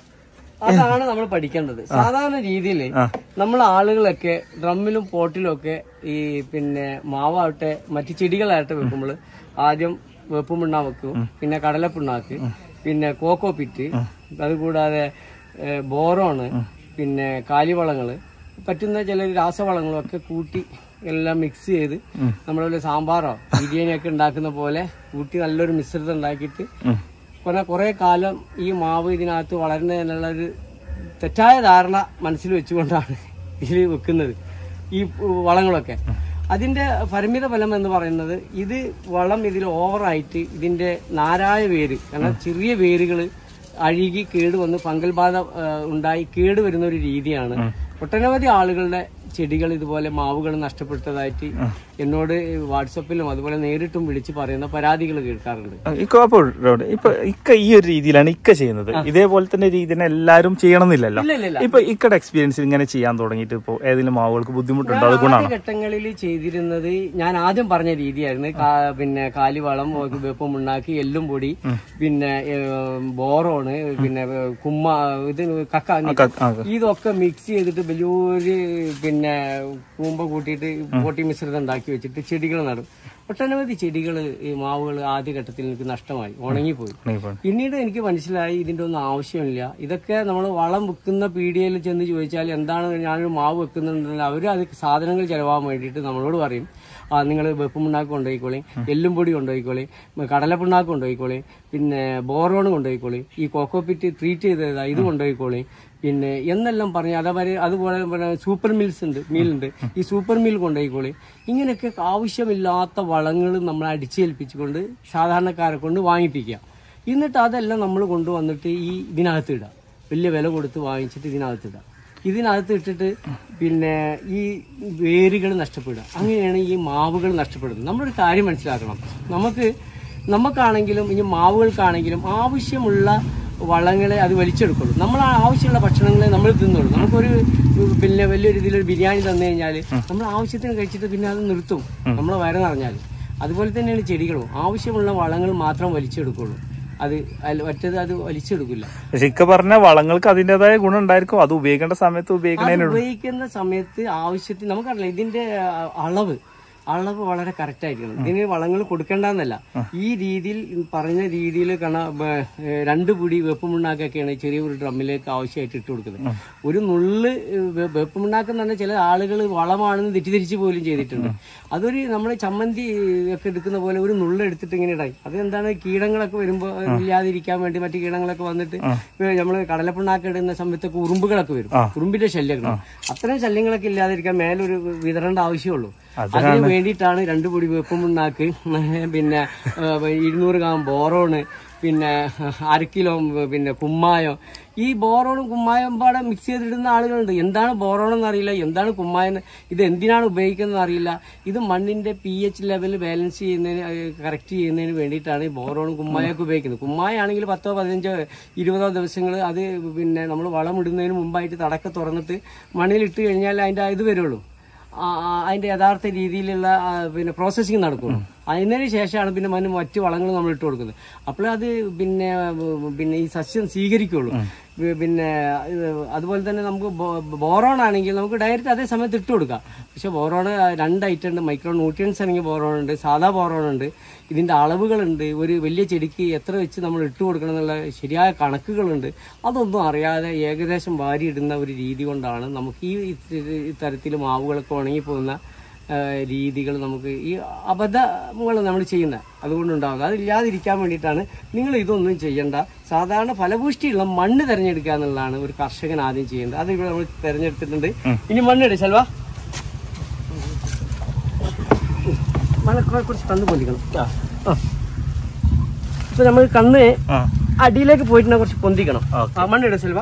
Speaker 2: അതാണ് നമ്മൾ പഠിക്കേണ്ടത് സാധാരണ രീതിയിൽ നമ്മൾ ആളുകളൊക്കെ ഡ്രമ്മിലും പോട്ടിലും ഒക്കെ ഈ പിന്നെ മാവാവട്ടെ മറ്റു ചെടികളായിട്ട് വെക്കുമ്പോൾ ആദ്യം വേപ്പുമിണ്ണ വെക്കും പിന്നെ കടലപ്പിണ്ണാക്ക് പിന്നെ കോക്കോ പിറ്റ് അതുകൂടാതെ ഏ, ബോറോണ് പിന്നെ കാലിവളങ്ങള് പറ്റുന്ന ചില രാസവളങ്ങളും ഒക്കെ കൂട്ടി എല്ലാം മിക്സ് ചെയ്ത് നമ്മളെ സാമ്പാറോ ബിരിയാണി ഒക്കെ ഉണ്ടാക്കുന്ന പോലെ കൂട്ടി നല്ലൊരു മിശ്രിതം ഉണ്ടാക്കിയിട്ട് കുറെ കുറെ കാലം ഈ മാവ് ഇതിനകത്ത് വളരുന്നതിനുള്ള ഒരു തെറ്റായ ധാരണ മനസ്സിൽ വെച്ചുകൊണ്ടാണ് ഇതിൽ വെക്കുന്നത് ഈ വളങ്ങളൊക്കെ അതിന്റെ പരിമിത ഫലം എന്ന് പറയുന്നത് ഇത് വളം ഇതിൽ ഓവറായിട്ട് ഇതിന്റെ നാരായ വേര് കാരണം ചെറിയ വേരുകൾ അഴുകി കേട് വന്ന് ഫംഗൽ ബാധ ആ, ഉണ്ടായി കേട് വരുന്ന ഒരു രീതിയാണ് ഒട്ടനവധി ആളുകളുടെ ചെടികൾ ഇതുപോലെ മാവുകൾ നഷ്ടപ്പെട്ടതായിട്ട് എന്നോട് വാട്സപ്പിലും അതുപോലെ നേരിട്ടും വിളിച്ച് പറയുന്ന പരാതികൾ കേൾക്കാറുണ്ട്
Speaker 1: ഇക്ക അപ്പോൾ റോഡ് ഇപ്പൊ ഇക്ക ഈ ഒരു രീതിയിലാണ് ഇക്ക ചെയ്യുന്നത് ഇതേപോലെ തന്നെ രീതിനെ എല്ലാരും ചെയ്യണമെന്നില്ലല്ലോ
Speaker 2: ഇല്ല ഇല്ല ഇല്ല
Speaker 1: ഇപ്പൊ ഇക്കടെ എക്സ്പീരിയൻസിൽ ഇങ്ങനെ ചെയ്യാൻ തുടങ്ങിയിട്ട് ഇപ്പോ ഏതെങ്കിലും മാവുകൾക്ക് ബുദ്ധിമുട്ടുണ്ടോ അത് ഗുണമാണോ
Speaker 2: ഘട്ടങ്ങളിൽ ചെയ്തിരുന്നത് ഞാൻ ആദ്യം പറഞ്ഞ രീതിയായിരുന്നു കാ- പിന്നെ കാലിവളം വെപ്പം ഉണ്ടാക്കി എല്ലും പൊടി പിന്നെ ഏഹ്, ബോറോണ് പിന്നെ കുമ്മ ഇത് കക്ക
Speaker 1: ആ,
Speaker 2: ഇതൊക്കെ മിക്സ് ചെയ്തിട്ട് വലിയൊരു പിന്നെ കൂമ്പ കൂട്ടിയിട്ട് പോട്ടി മിശ്രിതം ഉണ്ടാക്കി വെച്ചിട്ട് ചെടികൾ നടും ഒട്ടനവധി ചെടികൾ ഈ മാവുകൾ ആദ്യഘട്ടത്തിൽ എനിക്ക് നഷ്ടമായി ഉണങ്ങിപ്പോയി
Speaker 1: ഇപ്പൊ
Speaker 2: പിന്നീട് എനിക്ക് മനസ്സിലായി ഇതിന്റെ ഒന്നും ആവശ്യമില്ല ഇതൊക്കെ നമ്മൾ വളം വെക്കുന്ന പീടികയിൽ ചെന്ന് ചോദിച്ചാൽ എന്താണ് ഞാനൊരു മാവ് വെക്കുന്നുണ്ടെങ്കിൽ അവർ അത് സാധനങ്ങൾ ചെലവാകാൻ വേണ്ടിയിട്ട് നമ്മളോട് പറയും ആ നിങ്ങൾ വെപ്പുമുണ്ടാക്ക് കൊണ്ടുപോയിക്കോളി എല്ലും പൊടി കൊണ്ടുപോയിക്കോളി കടലപ്പിണ്ണാക്ക് കൊണ്ടുപോയിക്കോളി പിന്നെ ബോറോൺ കൊണ്ടുപോയിക്കോളി ഈ കോക്കോപ്പിറ്റ് ട്രീറ്റ് ചെയ്തതാ ഇത് കൊണ്ടുപോയിക്കോളി പിന്നെ എന്നെല്ലാം പറഞ്ഞ് അതേമാതിരി അതുപോലെ പിന്നെ സൂപ്പർ മിൽസ് ഉണ്ട് മീലുണ്ട് ഈ സൂപ്പർ മീൽ കൊണ്ടുപോയിക്കോളി ഇങ്ങനെയൊക്കെ ആവശ്യമില്ലാത്ത വളങ്ങൾ നമ്മൾ അടിച്ചേൽപ്പിച്ചുകൊണ്ട് സാധാരണക്കാരെ കൊണ്ട് വാങ്ങിപ്പിക്കുക എന്നിട്ട് അതെല്ലാം നമ്മൾ കൊണ്ടുവന്നിട്ട് ഈ ഇതിനകത്ത് ഇടാം വലിയ വില കൊടുത്ത് വാങ്ങിച്ചിട്ട് ഇതിനകത്ത് ഇടാം ഇതിനകത്ത് ഇട്ടിട്ട് പിന്നെ ഈ വേരുകൾ നഷ്ടപ്പെടുക അങ്ങനെയാണ് ഈ മാവുകൾ നഷ്ടപ്പെടുന്നത് നമ്മളൊരു കാര്യം മനസ്സിലാക്കണം നമുക്ക് നമുക്കാണെങ്കിലും ഇനി മാവുകൾക്കാണെങ്കിലും ആവശ്യമുള്ള വളങ്ങളെ അത് വലിച്ചെടുക്കുള്ളൂ നമ്മൾ ആ ആവശ്യമുള്ള ഭക്ഷണങ്ങളെ നമ്മൾ തിന്നുള്ളൂ നമുക്കൊരു പിന്നെ വലിയൊരു ഇതിലൊരു ബിരിയാണി തന്നു കഴിഞ്ഞാൽ നമ്മൾ ആവശ്യത്തിന് കഴിച്ചിട്ട് പിന്നെ അത് നിർത്തും നമ്മൾ വയറ് നിറഞ്ഞാൽ അതുപോലെ തന്നെയാണ് ചെടികളും ആവശ്യമുള്ള വളങ്ങൾ മാത്രം വലിച്ചെടുക്കുള്ളൂ അത് അല്ല- മറ്റേത് അത് വലിച്ചെടുക്കില്ല
Speaker 1: പക്ഷെ ഇക്ക പറഞ്ഞ വളങ്ങൾക്ക് അതിന്റേതായ ഗുണം ഉണ്ടായിരിക്കും അത് ഉപയോഗിക്കേണ്ട സമയത്ത്
Speaker 2: അത്
Speaker 1: ഉപയോഗിക്കണേന്
Speaker 2: ഉപയോഗിക്കുന്ന സമയത്ത് ആവശ്യത്തിന് നമുക്കറിയില്ല ഇതിന്റെ ആ, അളവ് അളവ് വളരെ കറക്റ്റ് ആയിരിക്കണം ഇതിന് വളങ്ങൾ കൊടുക്കേണ്ടെന്നല്ല ഈ രീതിയിൽ പറഞ്ഞ രീതിയിൽ കണ ബ- ഏ, രണ്ട് പൊടി വേപ്പമുണ്ണാക്കൊക്കെയാണ് ചെറിയ ഒരു ഡ്രമ്മിലേക്ക് ആവശ്യമായിട്ട് ഇട്ട് കൊടുക്കുന്നത് ഒരു നുള്ള് വെ- വേപ്പമുണ്ണാക്ക് എന്ന് പറഞ്ഞാൽ ചില ആളുകൾ വളമാണെന്ന് തെറ്റിദ്ധരിച്ച് പോലും ചെയ്തിട്ടുണ്ട് അതൊരു നമ്മൾ ചമ്മന്തി ഒക്കെ എടുക്കുന്ന പോലെ ഒരു നുള്ള് എടുത്തിട്ട് ഇങ്ങനെ ഇടായി അതെന്താണ് കീടങ്ങളൊക്കെ വരുമ്പോൾ ഇല്ലാതിരിക്കാൻ വേണ്ടി മറ്റു കീടങ്ങളൊക്കെ വന്നിട്ട് നമ്മൾ കടലപ്പിണ്ണാക്ക് ഇടുന്ന സമയത്തൊക്കെ ഉറുമ്പുകളൊക്കെ വരും ഉറുമ്പിന്റെ ശല്യങ്ങൾ അത്തരം ശല്യങ്ങളൊക്കെ ഇല്ലാതിരിക്കാൻ മേലൊരു വിതറേണ്ട ആവശ്യമുള്ളൂ അതിന് വേണ്ടിയിട്ടാണ് രണ്ട് പൊടി വേപ്പമുണ്ണാക്ക് പിന്നെ ഏഹ്, ഇരുന്നൂറ് ഗ്രാം ബോറോണ് പിന്നെ അര കിലോ പിന്നെ കുമ്മായം ഈ ബോറോണും കുമ്മായം പാടെ മിക്സ് ചെയ്തിടുന്ന ആളുകളുണ്ട് എന്താണ് ബോറോൺ എന്നറിയില്ല എന്താണ് കുമ്മായം ഇത് എന്തിനാണ് ഉപയോഗിക്കുന്നത് അറിയില്ല ഇത് മണ്ണിന്റെ പി എച്ച് ലെവൽ ബാലൻസ് ചെയ്യുന്നതിന് കറക്റ്റ് ചെയ്യുന്നതിന് വേണ്ടിയിട്ടാണ് ഈ ബോറോണും കുമ്മായൊക്കെ ഉപയോഗിക്കുന്നത് കുമ്മായാണെങ്കിൽ പത്തോ പതിനഞ്ചോ ഇരുപതോ ദിവസങ്ങൾ അത് പിന്നെ നമ്മൾ വളമിടുന്നതിന് മുമ്പായിട്ട് തടക്ക തുറന്നിട്ട് മണ്ണിലിട്ട് കഴിഞ്ഞാൽ അതിന്റെ ഇത് വരുള്ളൂ ആ, ആ, അതിന്റെ യഥാർത്ഥ രീതിയിലുള്ള ആ, പിന്നെ പ്രോസസ്സിങ് നടക്കുള്ളൂ അതിനു ശേഷമാണ് പിന്നെ മണ്ണ് മറ്റു വളങ്ങൾ നമ്മൾ ഇട്ട് കൊടുക്കുന്നത് അപ്പോൾ അത് പിന്നെ ഉം, പിന്നെ ഈ സസ്യം സ്വീകരിക്കുള്ളൂ വി- പിന്നെ ഇത് അതുപോലെ തന്നെ നമുക്ക് ബോറോൺ ആണെങ്കിൽ നമുക്ക് ഡയറക്റ്റ് അതേ സമയത്ത് ഇട്ട് കൊടുക്കാം പക്ഷെ ബോറോൺ രണ്ട് ഐറ്റം ഉണ്ട് മൈക്രോ ന്യൂട്രിയൻസ് ആണെങ്കിൽ ബോറോൺ ഉണ്ട് സാധാ ബോറോൺ ഉണ്ട് ഇതിന്റെ അളവുകളുണ്ട് ഒരു വലിയ ചെടിക്ക് എത്ര വെച്ച് നമ്മൾ ഇട്ട് കൊടുക്കണം എന്നുള്ള ശരിയായ കണക്കുകളുണ്ട് അതൊന്നും അറിയാതെ ഏകദേശം വാരിയിടുന്ന ഒരു രീതി കൊണ്ടാണ് നമുക്ക് ഈ ഇത്തരത്തിൽ മാവുകളൊക്കെ ഉണങ്ങിപ്പോകുന്ന രീതികൾ നമുക്ക് ഈ അബദ്ധങ്ങൾ നമ്മൾ ചെയ്യുന്നത് അതുകൊണ്ടുണ്ടാകുന്നത് അതില്ലാതിരിക്കാൻ വേണ്ടിയിട്ടാണ് നിങ്ങൾ ഇതൊന്നും ചെയ്യണ്ട സാധാരണ ഫലപുഷ്ടിയുള്ള മണ്ണ് തിരഞ്ഞെടുക്കുക എന്നുള്ളതാണ് ഒരു കർഷകൻ ആദ്യം ചെയ്യേണ്ടത് അത് ഇവിടെ നമ്മൾ തിരഞ്ഞെടുത്തിട്ടുണ്ട് ഇനി മണ്ണിട് ചെലവാ മണക്കുറെ കുറച്ച് കണ്ണ് പൊന്തിക്കണം ആ ഇപ്പൊ നമ്മൾ കണ്ണ്
Speaker 1: ആ
Speaker 2: അടിയിലേക്ക് പോയിട്ട് കുറച്ച് പൊന്തിക്കണം
Speaker 1: ഓക്കെ.
Speaker 2: ആ മണ്ണിട സെൽവ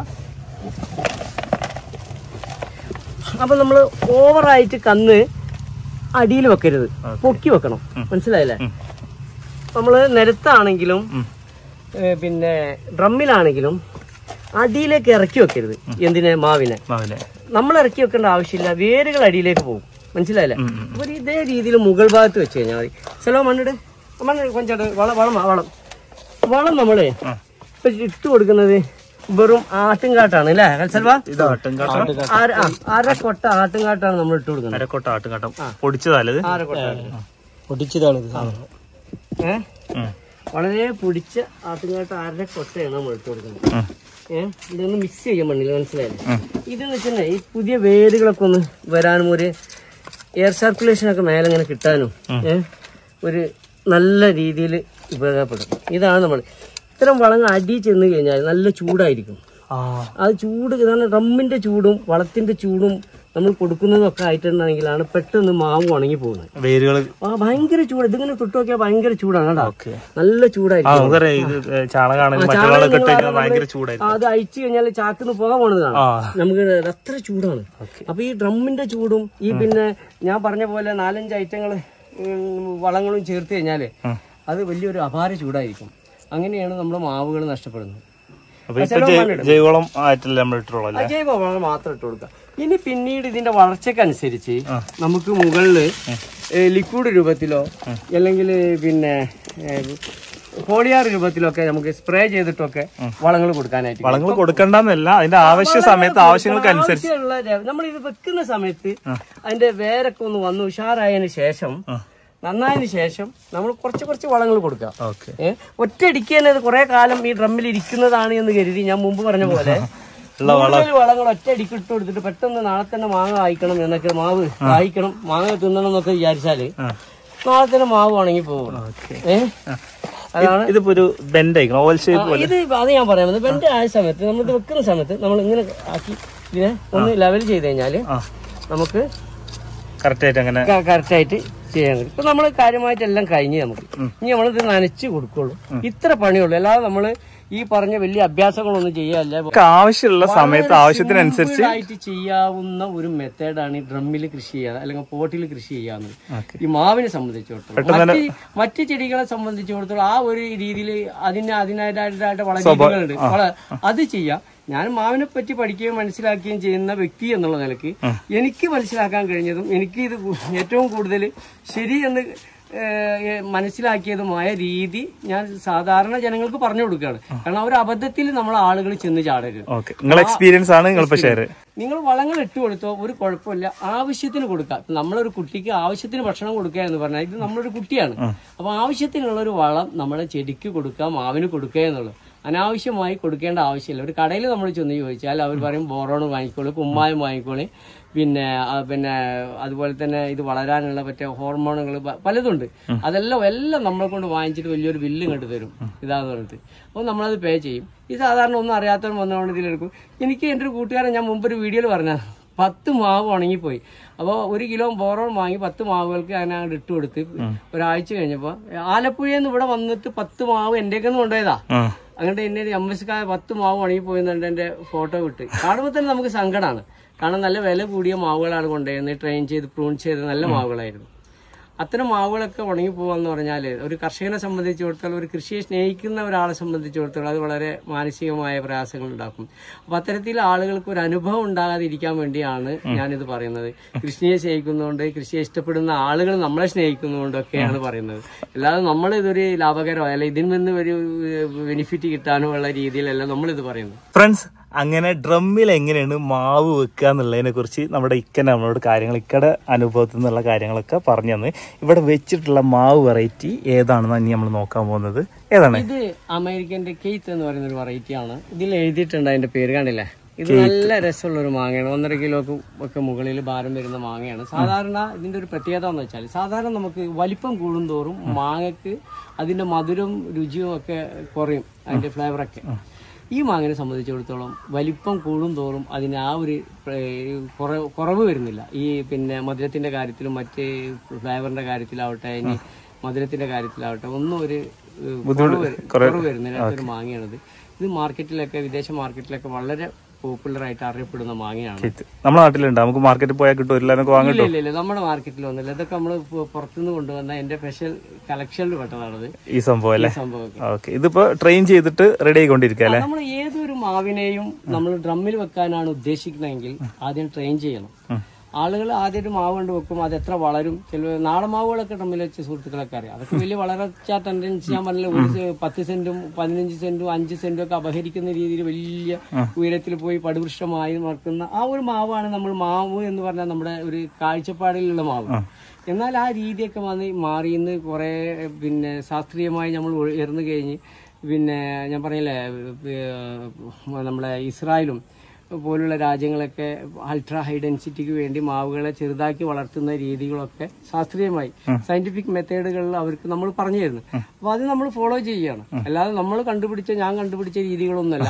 Speaker 2: അപ്പൊ നമ്മൾ ഓവറായിട്ട് കണ്ണ് അടിയിൽ വെക്കരുത്
Speaker 1: ഓക്കെ.
Speaker 2: പൊക്കി വെക്കണം
Speaker 1: ഉം.
Speaker 2: മനസ്സിലായില്ലേ
Speaker 1: ഉം.
Speaker 2: നമ്മൾ നിരത്താണെങ്കിലും
Speaker 1: ഉം.
Speaker 2: ഏ, പിന്നെ ഡ്രമ്മിലാണെങ്കിലും അടിയിലേക്ക് ഇറക്കി വെക്കരുത് എന്തിനെ മാവിനെ
Speaker 1: മാവിലെ
Speaker 2: നമ്മൾ ഇറക്കി വെക്കേണ്ട ആവശ്യമില്ല വേരുകൾ അടിയിലേക്ക് പോകും മനസ്സിലായില്ലേ
Speaker 1: ഉം, ഉം.
Speaker 2: അപ്പൊ ഇതേ രീതിയിൽ മുകൾ ഭാഗത്ത് വെച്ച് കഴിഞ്ഞാൽ മതി ചില മണ്ണിട് മണ്ണ് കൊഞ്ചാട്ട് വളം വളം വളം വളം നമ്മള്
Speaker 1: ആ.
Speaker 2: ഇപ്പൊ ഇട്ട് കൊടുക്കുന്നത് വെറും ആട്ടുംകാട്ടാണ് അല്ലേ കൽസൽവ
Speaker 1: ഇത് ആട്ടുംകാട്ടം
Speaker 2: ആര- ആ, അര കൊട്ട ആട്ടുംകാട്ടാണ് നമ്മൾ ഇട്ട് കൊടുക്കുന്നത്
Speaker 1: അരക്കൊട്ട ആട്ടുംകാട്ടം പൊടിച്ചതല്ലത്
Speaker 2: അര കൊട്ട
Speaker 3: പൊടിച്ചതാണ്
Speaker 2: ഏ വളരെ പൊടിച്ച ആട്ടുംകാട്ട അര കൊട്ടയാണ് നമ്മൾ ഇട്ട് കൊടുക്കുന്നത് ഏഹ് ഇതൊന്ന് മിക്സ് ചെയ്യാൻ മണ്ണില്ല മനസ്സിലായില്ലേ ഇതെന്ന് വെച്ചാൽ ഈ പുതിയ വേരുകളൊക്കെ ഒന്ന് വരാനും ഒരു എയർ സർക്കുലേഷൻ ഒക്കെ മേലെ ഇങ്ങനെ കിട്ടാനും ഏഹ് ഒരു നല്ല രീതിയിൽ ഉപയോഗപ്പെടും ഇതാണ് നമ്മൾ ഇത്തരം വളങ്ങൾ അടി ചെന്ന് കഴിഞ്ഞാൽ നല്ല ചൂടായിരിക്കും
Speaker 1: ആ
Speaker 2: അത് ചൂട് ഇതാണ് റമ്മിന്റെ ചൂടും വളത്തിന്റെ ചൂടും നമ്മൾ കൊടുക്കുന്നതും ഒക്കെ ആയിട്ടുണ്ടെങ്കിലാണ് പെട്ടെന്ന് മാവ് ഉണങ്ങി പോകുന്നത്
Speaker 1: വേരുകൾ
Speaker 2: ആ ഭയങ്കര ചൂട് ഇതിങ്ങനെ തൊട്ട് നോക്കിയാൽ ഭയങ്കര ചൂടാണ് കേട്ടോ
Speaker 1: ഓക്കെ
Speaker 2: നല്ല
Speaker 1: ആ
Speaker 2: ചൂടായിരിക്കും
Speaker 1: നമുക്കറിയാം ഇത് ചാണകമാണെങ്കിൽ മറ്റുള്ളവരൊക്കെ ഇട്ട് കഴിഞ്ഞാൽ ഭയങ്കര ചൂടായിരിക്കും
Speaker 2: ആ, അത് അയച്ചു കഴിഞ്ഞാൽ ചാക്കിന്ന് പുക പോണത് കാണാം
Speaker 1: ആ
Speaker 2: നമുക്ക് അത്ര ചൂടാണ് അപ്പൊ ഈ ഡ്രമ്മിന്റെ ചൂടും ഈ പിന്നെ ഞാൻ പറഞ്ഞ പോലെ നാലഞ്ച് ഐറ്റങ്ങൾ വളങ്ങളും ചേർത്ത് കഴിഞ്ഞാല്
Speaker 1: ഉം.
Speaker 2: അത് വലിയൊരു അപാര ചൂടായിരിക്കും അങ്ങനെയാണ് നമ്മുടെ മാവുകൾ നഷ്ടപ്പെടുന്നത്
Speaker 1: അപ്പൊ ഇപ്പൊ ജൈ- ജൈവവളം ആയിട്ടല്ലേ നമ്മൾ ഇട്ടുള്ളൂ അല്ലേ
Speaker 2: ജൈവ വളം മാത്രം ഇട്ട് കൊടുക്കുക ഇനി പിന്നീട് ഇതിന്റെ വളർച്ചക്കനുസരിച്ച് നമുക്ക് മുകളില് ലിക്വിഡ് രൂപത്തിലോ അല്ലെങ്കിൽ പിന്നെ പോളിയാർ രൂപത്തിലോ ഒക്കെ നമുക്ക് സ്പ്രേ ചെയ്തിട്ടൊക്കെ വളങ്ങൾ കൊടുക്കാനായിട്ട്
Speaker 1: വളങ്ങൾ കൊടുക്കണ്ടെന്നല്ല അതിന്റെ ആവശ്യ സമയത്ത് ആവശ്യങ്ങൾക്ക് അനുസരിച്ച്
Speaker 2: ആവശ്യമുള്ള നമ്മൾ ഇത് വെക്കുന്ന സമയത്ത് അതിന്റെ വേരൊക്കെ ഒന്ന് വന്ന് ഉഷാറായതിനു ശേഷം നന്നായതിനു ശേഷം നമ്മൾ കുറച്ച് കുറച്ച് വളങ്ങൾ കൊടുക്കുക
Speaker 1: ഓക്കെ
Speaker 2: ഏഹ് ഒറ്റയടിക്ക് തന്നെ ഇത് കുറെ കാലം ഈ ഡ്രമ്മിൽ ഇരിക്കുന്നതാണ് എന്ന് കരുതി ഞാൻ മുമ്പ് പറഞ്ഞ പോലെ കൂടുതൽ വളങ്ങൾ ഒറ്റയടിക്ക് ഇട്ട് കൊടുത്തിട്ട് പെട്ടെന്ന് നാളെ തന്നെ മാങ്ങ കായ്ക്കണം എന്നൊക്കെ മാവ് കായ്ക്കണം മാങ്ങ തിന്നണം എന്നൊക്കെ വിചാരിച്ചാല് നാളെ തന്നെ മാവ് ഉണങ്ങി പോകും
Speaker 1: ഓക്കെ
Speaker 2: ഏഹ് അതാണ്
Speaker 1: ഇതിപ്പോ ഒരു ബെൻഡ് ആയിക്കണം ഓവൽ ഷേപ്പ്
Speaker 2: ആ, ഇത് അത് ഞാൻ പറയാൻ വന്നത് വെന്റെ ആയ സമയത്ത് നമ്മൾ ഇത് വെക്കുന്ന സമയത്ത് നമ്മൾ ഇങ്ങനെ ആക്കി ഇതിനെ ഒന്ന് ലെവൽ ചെയ്ത് കഴിഞ്ഞാല്
Speaker 1: ആ
Speaker 2: നമുക്ക്
Speaker 1: കറക്റ്റ് ആയിട്ട് അങ്ങനെ
Speaker 2: കറക്റ്റ് ആയിട്ട് ചെയ്യാൻ കഴിയും ഇപ്പൊ നമ്മൾ കാര്യമായിട്ട് എല്ലാം കഴിഞ്ഞ് നമുക്ക് ഇനി നമ്മളിത് നനച്ച് കൊടുക്കുള്ളൂ ഇത്ര പണിയുള്ളൂ അല്ലാതെ നമ്മൾ ഈ പറഞ്ഞ വലിയ അഭ്യാസങ്ങളൊന്നും ചെയ്യാല്ല
Speaker 1: നമുക്ക് ആവശ്യമുള്ള സമയത്ത് ആവശ്യത്തിനനുസരിച്ച്
Speaker 2: ആയിട്ട് ചെയ്യാവുന്ന ഒരു മെത്തേഡാണ് ഈ ഡ്രമ്മിൽ കൃഷി ചെയ്യുക അല്ലെങ്കിൽ പോട്ടിൽ കൃഷി ചെയ്യാന്ന്
Speaker 1: ഓക്കെ
Speaker 2: ഈ മാവിനെ സംബന്ധിച്ചിടത്തോളം മറ്റ് മറ്റ് ചെടികളെ സംബന്ധിച്ചിടത്തോളം ആ ഒരു രീതിയിൽ അതിന് അതിനായിട്ട് വളരെകളുണ്ട് വള- അത് ചെയ്യാം ഞാൻ മാവിനെ പറ്റി പഠിക്കുകയും മനസ്സിലാക്കുകയും ചെയ്യുന്ന വ്യക്തി എന്നുള്ള നിലയ്ക്ക് എനിക്ക് മനസ്സിലാക്കാൻ കഴിഞ്ഞതും എനിക്ക് ഇത് കു- ഏറ്റവും കൂടുതൽ ശരി എന്ന് ഏഹ്, മനസ്സിലാക്കിയതുമായ രീതി ഞാൻ സാധാരണ ജനങ്ങൾക്ക് പറഞ്ഞു കൊടുക്കുകയാണ് കാരണം അവർ അബദ്ധത്തിൽ നമ്മൾ ആളുകൾ ചെന്ന് ചാടരുത്
Speaker 1: ഓക്കെ നിങ്ങളെ എക്സ്പീരിയൻസ് ആണ് നിങ്ങളിപ്പോ ഷെയർ
Speaker 2: നിങ്ങൾ വളങ്ങൾ ഇട്ട് കൊടുത്തോ ഒരു കുഴപ്പമില്ല ആവശ്യത്തിന് കൊടുക്കുക ഇപ്പൊ നമ്മളൊരു കുട്ടിക്ക് ആവശ്യത്തിന് ഭക്ഷണം കൊടുക്കുക എന്ന് പറഞ്ഞാൽ ഇത് നമ്മളൊരു കുട്ടിയാണ് അപ്പൊ ആവശ്യത്തിനുള്ള ഒരു വളം നമ്മളെ ചെടിക്ക് കൊടുക്കുക മാവിന് കൊടുക്കുക എന്നുള്ളത് അനാവശ്യമായി കൊടുക്കേണ്ട ആവശ്യമില്ല ഒരു കടയിൽ നമ്മൾ ചെന്ന് ചോദിച്ചാൽ അവർ പറയും ബോറോൺ വാങ്ങിക്കോളൂ കുമ്മായം വാങ്ങിക്കോളൂ പിന്നെ ആ, പിന്നെ അതുപോലെ തന്നെ ഇത് വളരാനുള്ള പറ്റിയ ഹോർമോണുകൾ പലതുണ്ട് അതെല്ലാം എല്ലാം നമ്മളെ കൊണ്ട് വാങ്ങിച്ചിട്ട് വലിയൊരു ബില്ല് ഇങ്ങോട്ട് തരും ഇതാന്ന് പറഞ്ഞിട്ട് അപ്പോൾ നമ്മളത് പേ ചെയ്യും ഈ സാധാരണ ഒന്നും അറിയാത്തവൻ വന്നുകൊണ്ട് ഇതിലെടുക്കും എനിക്ക് എൻ്റെ ഒരു കൂട്ടുകാരൻ ഞാൻ മുമ്പ് ഒരു വീഡിയോയിൽ പറഞ്ഞ പത്ത് മാവ് ഉണങ്ങിപ്പോയി അപ്പോൾ ഒരു കിലോ ബോറോൺ വാങ്ങി പത്ത് മാവുകൾക്ക് അതിനെ അങ്ങോട്ട് ഇട്ട് കൊടുത്ത് ഒരാഴ്ച കഴിഞ്ഞപ്പോൾ ആലപ്പുഴയിൽ നിന്ന് ഇവിടെ വന്നിട്ട് പത്ത് മാവ് എൻ്റെ കൊണ്ടുപോയതാ അങ്ങോട്ട് എന്നെ എം എസ് കായ പത്ത് മാവ് ഉണങ്ങിപ്പോയെന്നുണ്ട് എൻ്റെ ഫോട്ടോ വിട്ട് കാണുമ്പോൾ തന്നെ നമുക്ക് സങ്കടമാണ് കാരണം നല്ല വില കൂടിയ മാവുകളാണ് കൊണ്ടുപോയിരുന്നത് ട്രെയിൻ ചെയ്ത് പ്രൂൺ ചെയ്ത് നല്ല മാവുകളായിരുന്നു അത്തരം മാവുകളൊക്കെ ഉണങ്ങി പോകാന്ന് പറഞ്ഞാൽ ഒരു കർഷകനെ സംബന്ധിച്ചിടത്തോളം ഒരു കൃഷിയെ സ്നേഹിക്കുന്ന ഒരാളെ സംബന്ധിച്ചിടത്തോളം അത് വളരെ മാനസികമായ പ്രയാസങ്ങൾ ഉണ്ടാക്കും അപ്പൊ അത്തരത്തിൽ ആളുകൾക്ക് ഒരു അനുഭവം ഉണ്ടാകാതിരിക്കാൻ വേണ്ടിയാണ് ഞാനിത് പറയുന്നത് കൃഷിയെ സ്നേഹിക്കുന്നതുകൊണ്ട് കൃഷിയെ ഇഷ്ടപ്പെടുന്ന ആളുകൾ നമ്മളെ സ്നേഹിക്കുന്നതുകൊണ്ടൊക്കെയാണ് പറയുന്നത് അല്ലാതെ നമ്മൾ ഇതൊരു ലാഭകരമോ അല്ല ഇതിൽ നിന്ന് ഒരു ബെനിഫിറ്റ് കിട്ടാനോ ഉള്ള രീതിയിലല്ല നമ്മളിത് പറയുന്നത്
Speaker 1: ഫ്രണ്ട്സ് അങ്ങനെ ഡ്രമ്മിൽ എങ്ങനെയാണ് മാവ് വെക്കുക എന്നുള്ളതിനെ കുറിച്ച് നമ്മുടെ ഇക്കൻ നമ്മളോട് കാര്യങ്ങൾ ഇക്കടെ അനുഭവത്തിൽ നിന്നുള്ള കാര്യങ്ങളൊക്കെ പറഞ്ഞു തന്ന് ഇവിടെ വെച്ചിട്ടുള്ള മാവ് വെറൈറ്റി ഏതാണെന്നാണ് ഇനി നമ്മൾ നോക്കാൻ പോകുന്നത് ഏതാണ്
Speaker 2: ഇത് അമേരിക്കന്റെ കെയ്ത്ത് എന്ന് പറയുന്ന ഒരു വെറൈറ്റി ആണ് ഇതിൽ എഴുതിയിട്ടുണ്ട് അതിന്റെ പേര് കണ്ടില്ലേ ഇത് നല്ല രസമുള്ള ഒരു മാങ്ങയാണ് ഒന്നര കിലോക്ക് ഒക്കെ മുകളിൽ ഭാരം വരുന്ന മാങ്ങയാണ് സാധാരണ ഇതിന്റെ ഒരു പ്രത്യേകത എന്ന് വെച്ചാൽ സാധാരണ നമുക്ക് വലിപ്പം കൂടുന്തോറും മാങ്ങക്ക് അതിന്റെ മധുരവും രുചിയും ഒക്കെ കുറയും അതിന്റെ ഫ്ലേവറൊക്കെ ഈ മാങ്ങിനെ സംബന്ധിച്ചിടത്തോളം വലിപ്പം കൂടും തോറും അതിന് ആ ഒരു ഏഹ്, കുറ- കുറവ് വരുന്നില്ല ഈ പിന്നെ മധുരത്തിന്റെ കാര്യത്തിലും മറ്റ് ഫ്ലേവറിന്റെ കാര്യത്തിലാവട്ടെ ഇനി മധുരത്തിന്റെ കാര്യത്തിലാവട്ടെ ഒന്നും ഒരു ഏഹ്, കുറവ് വരു- കുറവ് വരുന്നില്ല ഒരു മാങ്ങയാണിത് ഇത് മാർക്കറ്റിലൊക്കെ വിദേശ മാർക്കറ്റിലൊക്കെ വളരെ പോപ്പുലർ ആയിട്ട് അറിയപ്പെടുന്ന മാങ്ങയാണ്
Speaker 1: ഇത് നമ്മുടെ നാട്ടിലുണ്ട് നമുക്ക് മാർക്കറ്റിൽ പോയാൽ കിട്ടും എല്ലാവരും വാങ്ങും
Speaker 2: ഇല്ല ഇല്ല ഇല്ല നമ്മുടെ മാർക്കറ്റിൽ വന്നില്ല ഇതൊക്കെ നമ്മൾ പുറത്തുനിന്ന് കൊണ്ടുവന്ന എന്റെ സ്പെഷ്യൽ കളക്ഷനിൽ പെട്ടതാണത്
Speaker 1: ഈ സംഭവം അല്ലേ
Speaker 2: ഈ സംഭവമൊക്കെ
Speaker 1: ഓക്കെ ഇതിപ്പോ ട്രെയിൻ ചെയ്തിട്ട് റെഡി ആയിക്കൊണ്ടിരിക്കുക അല്ലേ
Speaker 2: നമ്മൾ ഏതൊരു മാവിനെയും നമ്മൾ ഡ്രമ്മിൽ വെക്കാനാണ് ഉദ്ദേശിക്കുന്നതെങ്കിൽ ആദ്യം ട്രെയിൻ ചെയ്യണം ആളുകൾ ആദ്യം ഒരു മാവ് കൊണ്ട് വെക്കും അത് എത്ര വളരും ചില നാടൻ മാവുകളൊക്കെ ഡ്രമ്മിൽ വെച്ച് സുഹൃത്തുക്കളൊക്കെ അറിയാം അതൊക്കെ വലിയ വളർച്ച ടെൻഡൻസി ഞാൻ പറഞ്ഞില്ല ഒരു സെ- പത്ത് സെന്റും പതിനഞ്ച് സെന്റും അഞ്ച് സെന്റും ഒക്കെ അപഹരിക്കുന്ന രീതിയിൽ വലിയ ഉയരത്തിൽ പോയി പടുവൃഷ്ടമായി നടക്കുന്ന ആ ഒരു മാവാണ് നമ്മൾ മാവ് എന്ന് പറഞ്ഞാൽ നമ്മുടെ ഒരു കാഴ്ചപ്പാടിലുള്ള മാവ് എന്നാൽ ആ രീതിയൊക്കെ വന്ന് മാറി ഇന്ന് കുറെ പിന്നെ ശാസ്ത്രീയമായി നമ്മൾ ഉയർന്നു കഴിഞ്ഞ് പിന്നെ ഞാൻ പറഞ്ഞില്ലേ ഏഹ് നമ്മളെ ഇസ്രായേലും പോലുള്ള രാജ്യങ്ങളൊക്കെ അൾട്രാ ഹൈ ഡെൻസിറ്റിക്ക് വേണ്ടി മാവുകളെ ചെറുതാക്കി വളർത്തുന്ന രീതികളൊക്കെ ശാസ്ത്രീയമായി സയന്റിഫിക് മെത്തേഡുകളിൽ അവർക്ക് നമ്മൾ പറഞ്ഞു തരുന്നു അപ്പൊ അത് നമ്മൾ ഫോളോ ചെയ്യുകയാണ് അല്ലാതെ നമ്മൾ കണ്ടുപിടിച്ച ഞാൻ കണ്ടുപിടിച്ച രീതികളൊന്നുമല്ല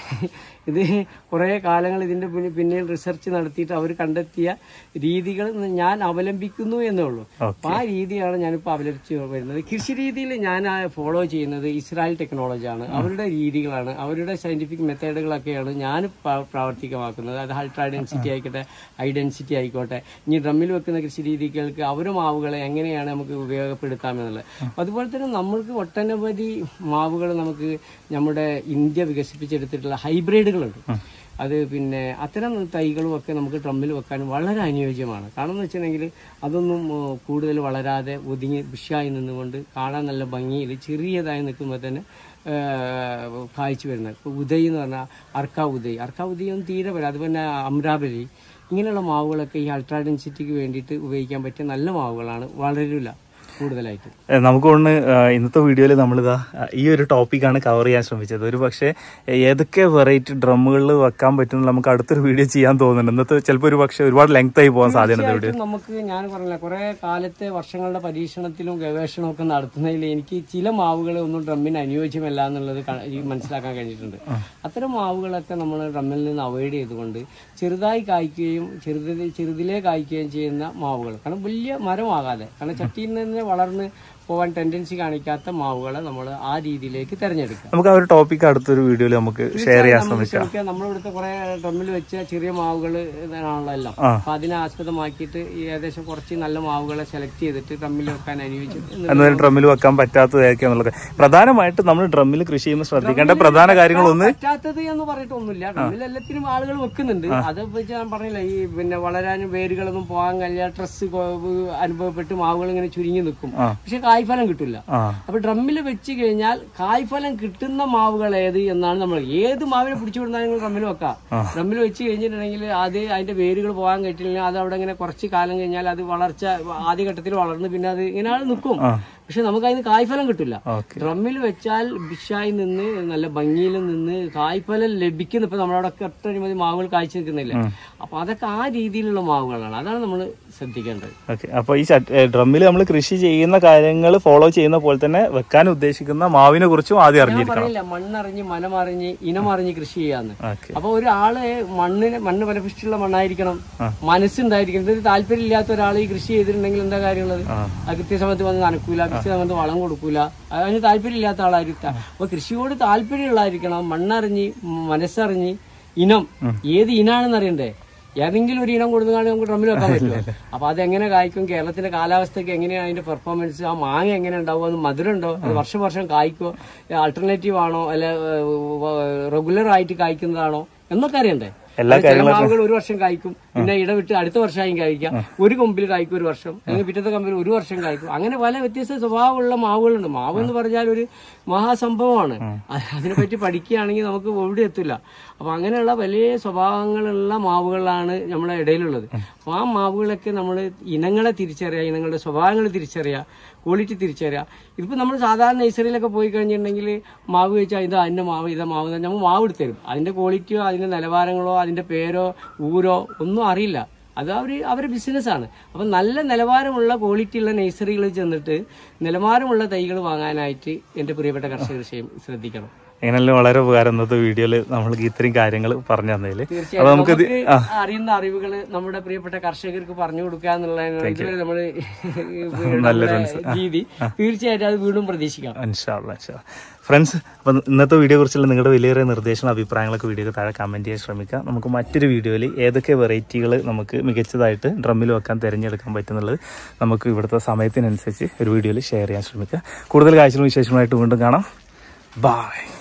Speaker 2: ഇത് കുറെ കാലങ്ങൾ ഇതിന്റെ പിന്നിൽ പിന്നിൽ റിസർച്ച് നടത്തിയിട്ട് അവർ കണ്ടെത്തിയ രീതികൾ ഞാൻ അവലംബിക്കുന്നു എന്നേ ഉള്ളൂ അപ്പൊ ആ രീതിയാണ് ഞാനിപ്പോൾ അവലംബിച്ച് വരുന്നത് കൃഷി രീതിയിൽ ഞാൻ ഫോളോ ചെയ്യുന്നത് ഇസ്രായേൽ ടെക്നോളജിയാണ് അവരുടെ രീതികളാണ് അവരുടെ സയന്റിഫിക് മെത്തേഡുകളൊക്കെയാണ് ഞാൻ പ- പ്രാവർത്തികമാക്കുന്നത് അത് അൾട്രാ ഡെൻസിറ്റി ആയിക്കോട്ടെ ഹൈ ഡെൻസിറ്റി ആയിക്കോട്ടെ ഇനി ഡ്രമ്മിൽ വെക്കുന്ന കൃഷി രീതികൾക്ക് അവരുടെ മാവുകളെ എങ്ങനെയാണ് നമുക്ക് ഉപയോഗപ്പെടുത്താമെന്നുള്ളത് അതുപോലെ തന്നെ നമ്മൾക്ക് ഒട്ടനവധി മാവുകൾ നമുക്ക് നമ്മുടെ ഇന്ത്യ വികസിപ്പിച്ചെടുത്തിട്ടുള്ള ഹൈബ്രിഡുകളുണ്ട് അത് പിന്നെ അത്തരം തൈകളും ഒക്കെ നമുക്ക് ഡ്രമ്മിൽ വെക്കാൻ വളരെ അനുയോജ്യമാണ് കാരണം എന്ന് വെച്ചിട്ടുണ്ടെങ്കിൽ അതൊന്നും ഏഹ്, കൂടുതൽ വളരാതെ ഒതുങ്ങി ബുഷായി നിന്നുകൊണ്ട് കാണാൻ നല്ല ഭംഗിയിൽ ചെറിയതായി നിൽക്കുമ്പോൾ തന്നെ ഏഹ്, കായ്ച്ചു വരുന്നത് ഇപ്പോൾ ഉദയ് എന്ന് പറഞ്ഞാൽ അർക്ക ഉദയ് അർക്ക ഉദയ് ഒന്നും തീരെ വരാം അതുപോലെ അമ്രാബലി ഇങ്ങനെയുള്ള മാവുകളൊക്കെ ഈ അൾട്രാ ഡെൻസിറ്റിക്ക് വേണ്ടിയിട്ട് ഉപയോഗിക്കാൻ പറ്റിയ നല്ല മാവുകളാണ് വളരില്ല കൂടുതലായിട്ട്
Speaker 1: ഏ, നമുക്ക് കൊണ്ട് ഇന്നത്തെ വീഡിയോയിൽ നമ്മളിതാ ആ, ഈ ഒരു ടോപ്പിക്കാണ് കവർ ചെയ്യാൻ ശ്രമിച്ചത് ഒരു പക്ഷേ ഏതൊക്കെ വെറൈറ്റി ഡ്രമ്മുകളിൽ വെക്കാൻ പറ്റും നമുക്ക് അടുത്തൊരു വീഡിയോ ചെയ്യാൻ തോന്നുന്നുണ്ട് ഇന്നത്തെ ചിലപ്പോൾ ഒരു പക്ഷേ ഒരുപാട് ലെങ്ത് ആയി പോകാൻ സാധ്യത വീഡിയോ
Speaker 2: തീർച്ചയായിട്ടും നമുക്ക് ഞാൻ പറഞ്ഞില്ല കുറെ കാലത്തെ വർഷങ്ങളുടെ പരീക്ഷണത്തിലും ഗവേഷണവും ഒക്കെ നടത്തുന്നതിൽ എനിക്ക് ചില മാവുകളെ ഒന്നും ഡ്രമ്മിന് അനുയോജ്യമല്ല എന്നുള്ളത് ക- ഈ മനസ്സിലാക്കാൻ കഴിഞ്ഞിട്ടുണ്ട് അത്തരം മാവുകളൊക്കെ നമ്മൾ ഡ്രമ്മിൽ നിന്ന് അവോയ്ഡ് ചെയ്തുകൊണ്ട് ചെറുതായി കായ്ക്കുകയും ചെറുതിൽ ചെറുതിലേ കായ്ക്കുകയും ചെയ്യുന്ന മാവുകൾ കാരണം വലിയ മരമാകാതെ കാരണം ചട്ടിയിൽ നിന്ന് വളർന്ന് പോകാൻ ടെൻഡൻസി കാണിക്കാത്ത മാവുകളെ നമ്മൾ ആ രീതിയിലേക്ക് തിരഞ്ഞെടുക്കുക
Speaker 1: നമുക്ക് ആ ഒരു ടോപ്പിക്ക് അടുത്തൊരു വീഡിയോയിൽ നമുക്ക് ഷെയർ ചെയ്യാൻ
Speaker 2: നമുക്ക്
Speaker 1: ശ്രമിക്കാം
Speaker 2: ശ്രമിക്കാം നമ്മളിവിടുത്തെ കുറെ ഡ്രമ്മിൽ വെച്ച ചെറിയ മാവുകൾ ആണല്ലോ എല്ലാം
Speaker 1: ആ.
Speaker 2: അപ്പൊ അതിനെ ആസ്പദമാക്കിയിട്ട് ഈ ഏകദേശം കുറച്ച് നല്ല മാവുകളെ സെലക്ട് ചെയ്തിട്ട് ഡ്രമ്മിൽ വെക്കാൻ അനുയോജ്യം എന്ന്
Speaker 1: എന്നൊരു ഡ്രമ്മിൽ വെക്കാൻ പറ്റാത്തത് ഏതൊക്കെയാന്നുള്ളത് പ്രധാനമായിട്ട് നമ്മൾ ഡ്രമ്മിൽ കൃഷി ചെയ്യുമ്പോൾ ശ്രദ്ധിക്കേണ്ട പ്രധാന കാര്യങ്ങളൊന്ന്
Speaker 2: പറ്റാത്തത് എന്ന് പറഞ്ഞിട്ടൊന്നുമില്ല ഡ്രമ്മിൽ എല്ലാത്തിനും ആളുകൾ വെക്കുന്നുണ്ട് അത് വെച്ച് ഞാൻ പറഞ്ഞില്ല ഈ പിന്നെ വളരാനും വേരുകളൊന്നും പോകാൻ കഴിയില്ല സ്ട്രെസ് അനുഭവപ്പെട്ട് മാവുകൾ ഇങ്ങനെ ചുരുങ്ങി നിൽക്കും
Speaker 1: ആ.
Speaker 2: പക്ഷെ കായ്ഫലം കിട്ടില്ല
Speaker 1: ആ
Speaker 2: അപ്പൊ ഡ്രമ്മിൽ വെച്ച് കഴിഞ്ഞാൽ കായ്ഫലം കിട്ടുന്ന മാവുകൾ ഏത് എന്നാണ് നമ്മൾ ഏത് മാവിനെ പിടിച്ചു വിടുന്ന നിങ്ങൾ ഡ്രമ്മിൽ വെക്കാം ഡ്രമ്മിൽ വെച്ച് കഴിഞ്ഞിട്ടുണ്ടെങ്കിൽ അത് അതിന്റെ വേരുകൾ പോകാൻ പറ്റില്ല അത് അവിടെ ഇങ്ങനെ കുറച്ച് കാലം കഴിഞ്ഞാൽ അത് വളർച്ച ആദ്യഘട്ടത്തിൽ വളർന്ന് പിന്നെ അത് ഇങ്ങനെ ആൾ നിൽക്കും പക്ഷെ നമുക്ക് അതിന് കായ്ഫലം കിട്ടില്ല
Speaker 1: ഓക്കെ
Speaker 2: ഡ്രമ്മിൽ വെച്ചാൽ ബിഷായി നിന്ന് നല്ല ഭംഗിയിൽ നിന്ന് കായ്ഫലം ലഭിക്കുന്ന ഇപ്പൊ നമ്മളവിടെ ഒട്ടനവധി മാവുകൾ കായ്ച്ചു നിൽക്കുന്നില്ല അപ്പൊ അതൊക്കെ ആ രീതിയിലുള്ള മാവുകളാണ് അതാണ് നമ്മൾ ശ്രദ്ധിക്കേണ്ടത്
Speaker 1: ഓക്കെ അപ്പൊ ഈ ഡ്രമ്മിൽ നമ്മൾ കൃഷി ചെയ്യുന്ന കാര്യങ്ങൾ ഫോളോ ചെയ്യുന്ന പോലെ തന്നെ വെക്കാൻ ഉദ്ദേശിക്കുന്ന മാവിനെ കുറിച്ചും ആദ്യം
Speaker 2: ഞാൻ
Speaker 1: അറിഞ്ഞിരിക്കണം
Speaker 2: പറയില്ല മണ്ണറിഞ്ഞ് മനമറിഞ്ഞ് ഇനമറിഞ്ഞ് കൃഷി ചെയ്യാന്ന്
Speaker 1: ഓക്കെ
Speaker 2: അപ്പൊ ഒരാള് മണ്ണിന് മണ്ണ് ഫലപുഷ്ടിയുള്ള മണ്ണായിരിക്കണം മനസ്സുണ്ടായിരിക്കണം ഇതൊരു താല്പര്യം ഇല്ലാത്ത ഒരാൾ ഈ കൃഷി ചെയ്തിട്ടുണ്ടെങ്കിൽ എന്താ കാര്യമുള്ളത് അത് കൃത്യസമയത്ത് വന്ന് നനക്കൂല കൃത്യസമയത്ത് വളം കൊടുക്കൂല അതിന് താല്പര്യം ഇല്ലാത്ത ആളായിരിക്കും അപ്പൊ കൃഷിയോട് താല്പര്യമുള്ളായിരിക്കണം മണ്ണറിഞ്ഞ് മനസ്സറിഞ്ഞ് ഇനം ഏത് ഇനാണെന്ന് അറിയണ്ടേ ഏതെങ്കിലും ഒരു ഇനം കൊടുത്തുകൊണ്ട് നമുക്ക് ഡ്രമ്മിൽ വെക്കാൻ പറ്റുമോ അപ്പൊ അതെങ്ങനെ കായ്ക്കും കേരളത്തിന്റെ കാലാവസ്ഥയ്ക്ക് എങ്ങനെയാണ് അതിന്റെ പെർഫോമൻസ് ആ മാങ്ങ എങ്ങനെ ഉണ്ടാവും അത് മധുരം ഉണ്ടോ അത് വർഷം വർഷം കായ്ക്കോ ആൾട്ടർനേറ്റീവ് ആണോ അല്ല റെഗുലർ ആയിട്ട് കായ്ക്കുന്നതാണോ എന്നൊക്കെ അറിയണ്ടേ
Speaker 1: എല്ലാ
Speaker 2: അത് ചില മാവുകൾ ഒരു വർഷം കായ്ക്കും പിന്നെ ഇടവിട്ട് അടുത്ത വർഷമായും കായ്ക്കാം ഒരു കൊമ്പിൽ കായ്ക്കും ഒരു വർഷം അല്ലെങ്കിൽ പിറ്റത്തെ കൊമ്പിൽ ഒരു വർഷം കായ്ക്കും അങ്ങനെ പല വ്യത്യസ്ത സ്വഭാവമുള്ള മാവുകളുണ്ട് മാവ് എന്ന് പറഞ്ഞാൽ ഒരു മഹാസംഭവമാണ് അത് അതിനെപ്പറ്റി പഠിക്കുകയാണെങ്കിൽ നമുക്ക് എവിടെ എത്തില്ല അപ്പൊ അങ്ങനെയുള്ള വലിയ സ്വഭാവങ്ങളുള്ള മാവുകളാണ് നമ്മുടെ ഇടയിലുള്ളത് അപ്പൊ ആ മാവുകളൊക്കെ നമ്മൾ ഇനങ്ങളെ തിരിച്ചറിയുക ഇനങ്ങളുടെ സ്വഭാവങ്ങൾ തിരിച്ചറിയുക ക്വാളിറ്റി തിരിച്ചറിയുക ഇതിപ്പോൾ നമ്മൾ സാധാരണ നഴ്സറിയിലൊക്കെ പോയി കഴിഞ്ഞിട്ടുണ്ടെങ്കിൽ മാവ് വെച്ചാൽ ഇത് അതിൻ്റെ മാവ് ഇതാ മാവ് എന്ന് നമ്മൾ മാവ് എടുത്ത് തരും അതിൻ്റെ ക്വാളിറ്റിയോ അതിൻ്റെ നിലവാരങ്ങളോ അതിൻ്റെ പേരോ ഊരോ ഒന്നും അറിയില്ല അത് അവർ അവരുടെ ബിസിനസ്സാണ് അപ്പം നല്ല നിലവാരമുള്ള ക്വാളിറ്റി ഉള്ള നഴ്സറികളിൽ ചെന്നിട്ട് നിലവാരമുള്ള തൈകൾ വാങ്ങാനായിട്ട് എൻ്റെ പ്രിയപ്പെട്ട കർഷകർ ശ്രദ്ധിക്കണം
Speaker 1: എങ്ങനെയല്ലേ വളരെ ഉപകാരം ഇന്നത്തെ വീഡിയോയിൽ നമ്മൾക്ക് ഇത്രയും കാര്യങ്ങൾ പറഞ്ഞു തന്നതിൽ അപ്പൊ
Speaker 2: തീർച്ചയായും
Speaker 1: നമുക്ക് ഇത്
Speaker 2: നമുക്ക് അറിയുന്ന അറിവുകൾ നമ്മുടെ പ്രിയപ്പെട്ട കർഷകർക്ക് പറഞ്ഞു കൊടുക്കുക എന്നുള്ളതാണ് ഇതുവരെ നമ്മള് നമ്മുടെ രീതി തീർച്ചയായിട്ടും അത് വീണ്ടും പ്രതീക്ഷിക്കാം
Speaker 1: ഫ്രണ്ട്സ് അപ്പം ഇന്നത്തെ വീഡിയോ കുറിച്ചുള്ള നിങ്ങളുടെ വലിയേറെ നിർദ്ദേശങ്ങളും അഭിപ്രായങ്ങളൊക്കെ വീഡിയോക്ക് താഴെ കമൻറ്റ് ചെയ്യാൻ ശ്രമിക്കുക നമുക്ക് മറ്റൊരു വീഡിയോയിൽ ഏതൊക്കെ വെറൈറ്റികൾ നമുക്ക് മികച്ചതായിട്ട് ഡ്രമ്മിൽ വെക്കാൻ തിരഞ്ഞെടുക്കാൻ പറ്റുന്നുള്ളത് നമുക്ക് ഇവിടുത്തെ സമയത്തിനനുസരിച്ച് ഒരു വീഡിയോയിൽ ഷെയർ ചെയ്യാൻ ശ്രമിക്കുക കൂടുതൽ കാഴ്ചകളും വിശേഷങ്ങളായിട്ട് വീണ്ടും കാണാം ബായ്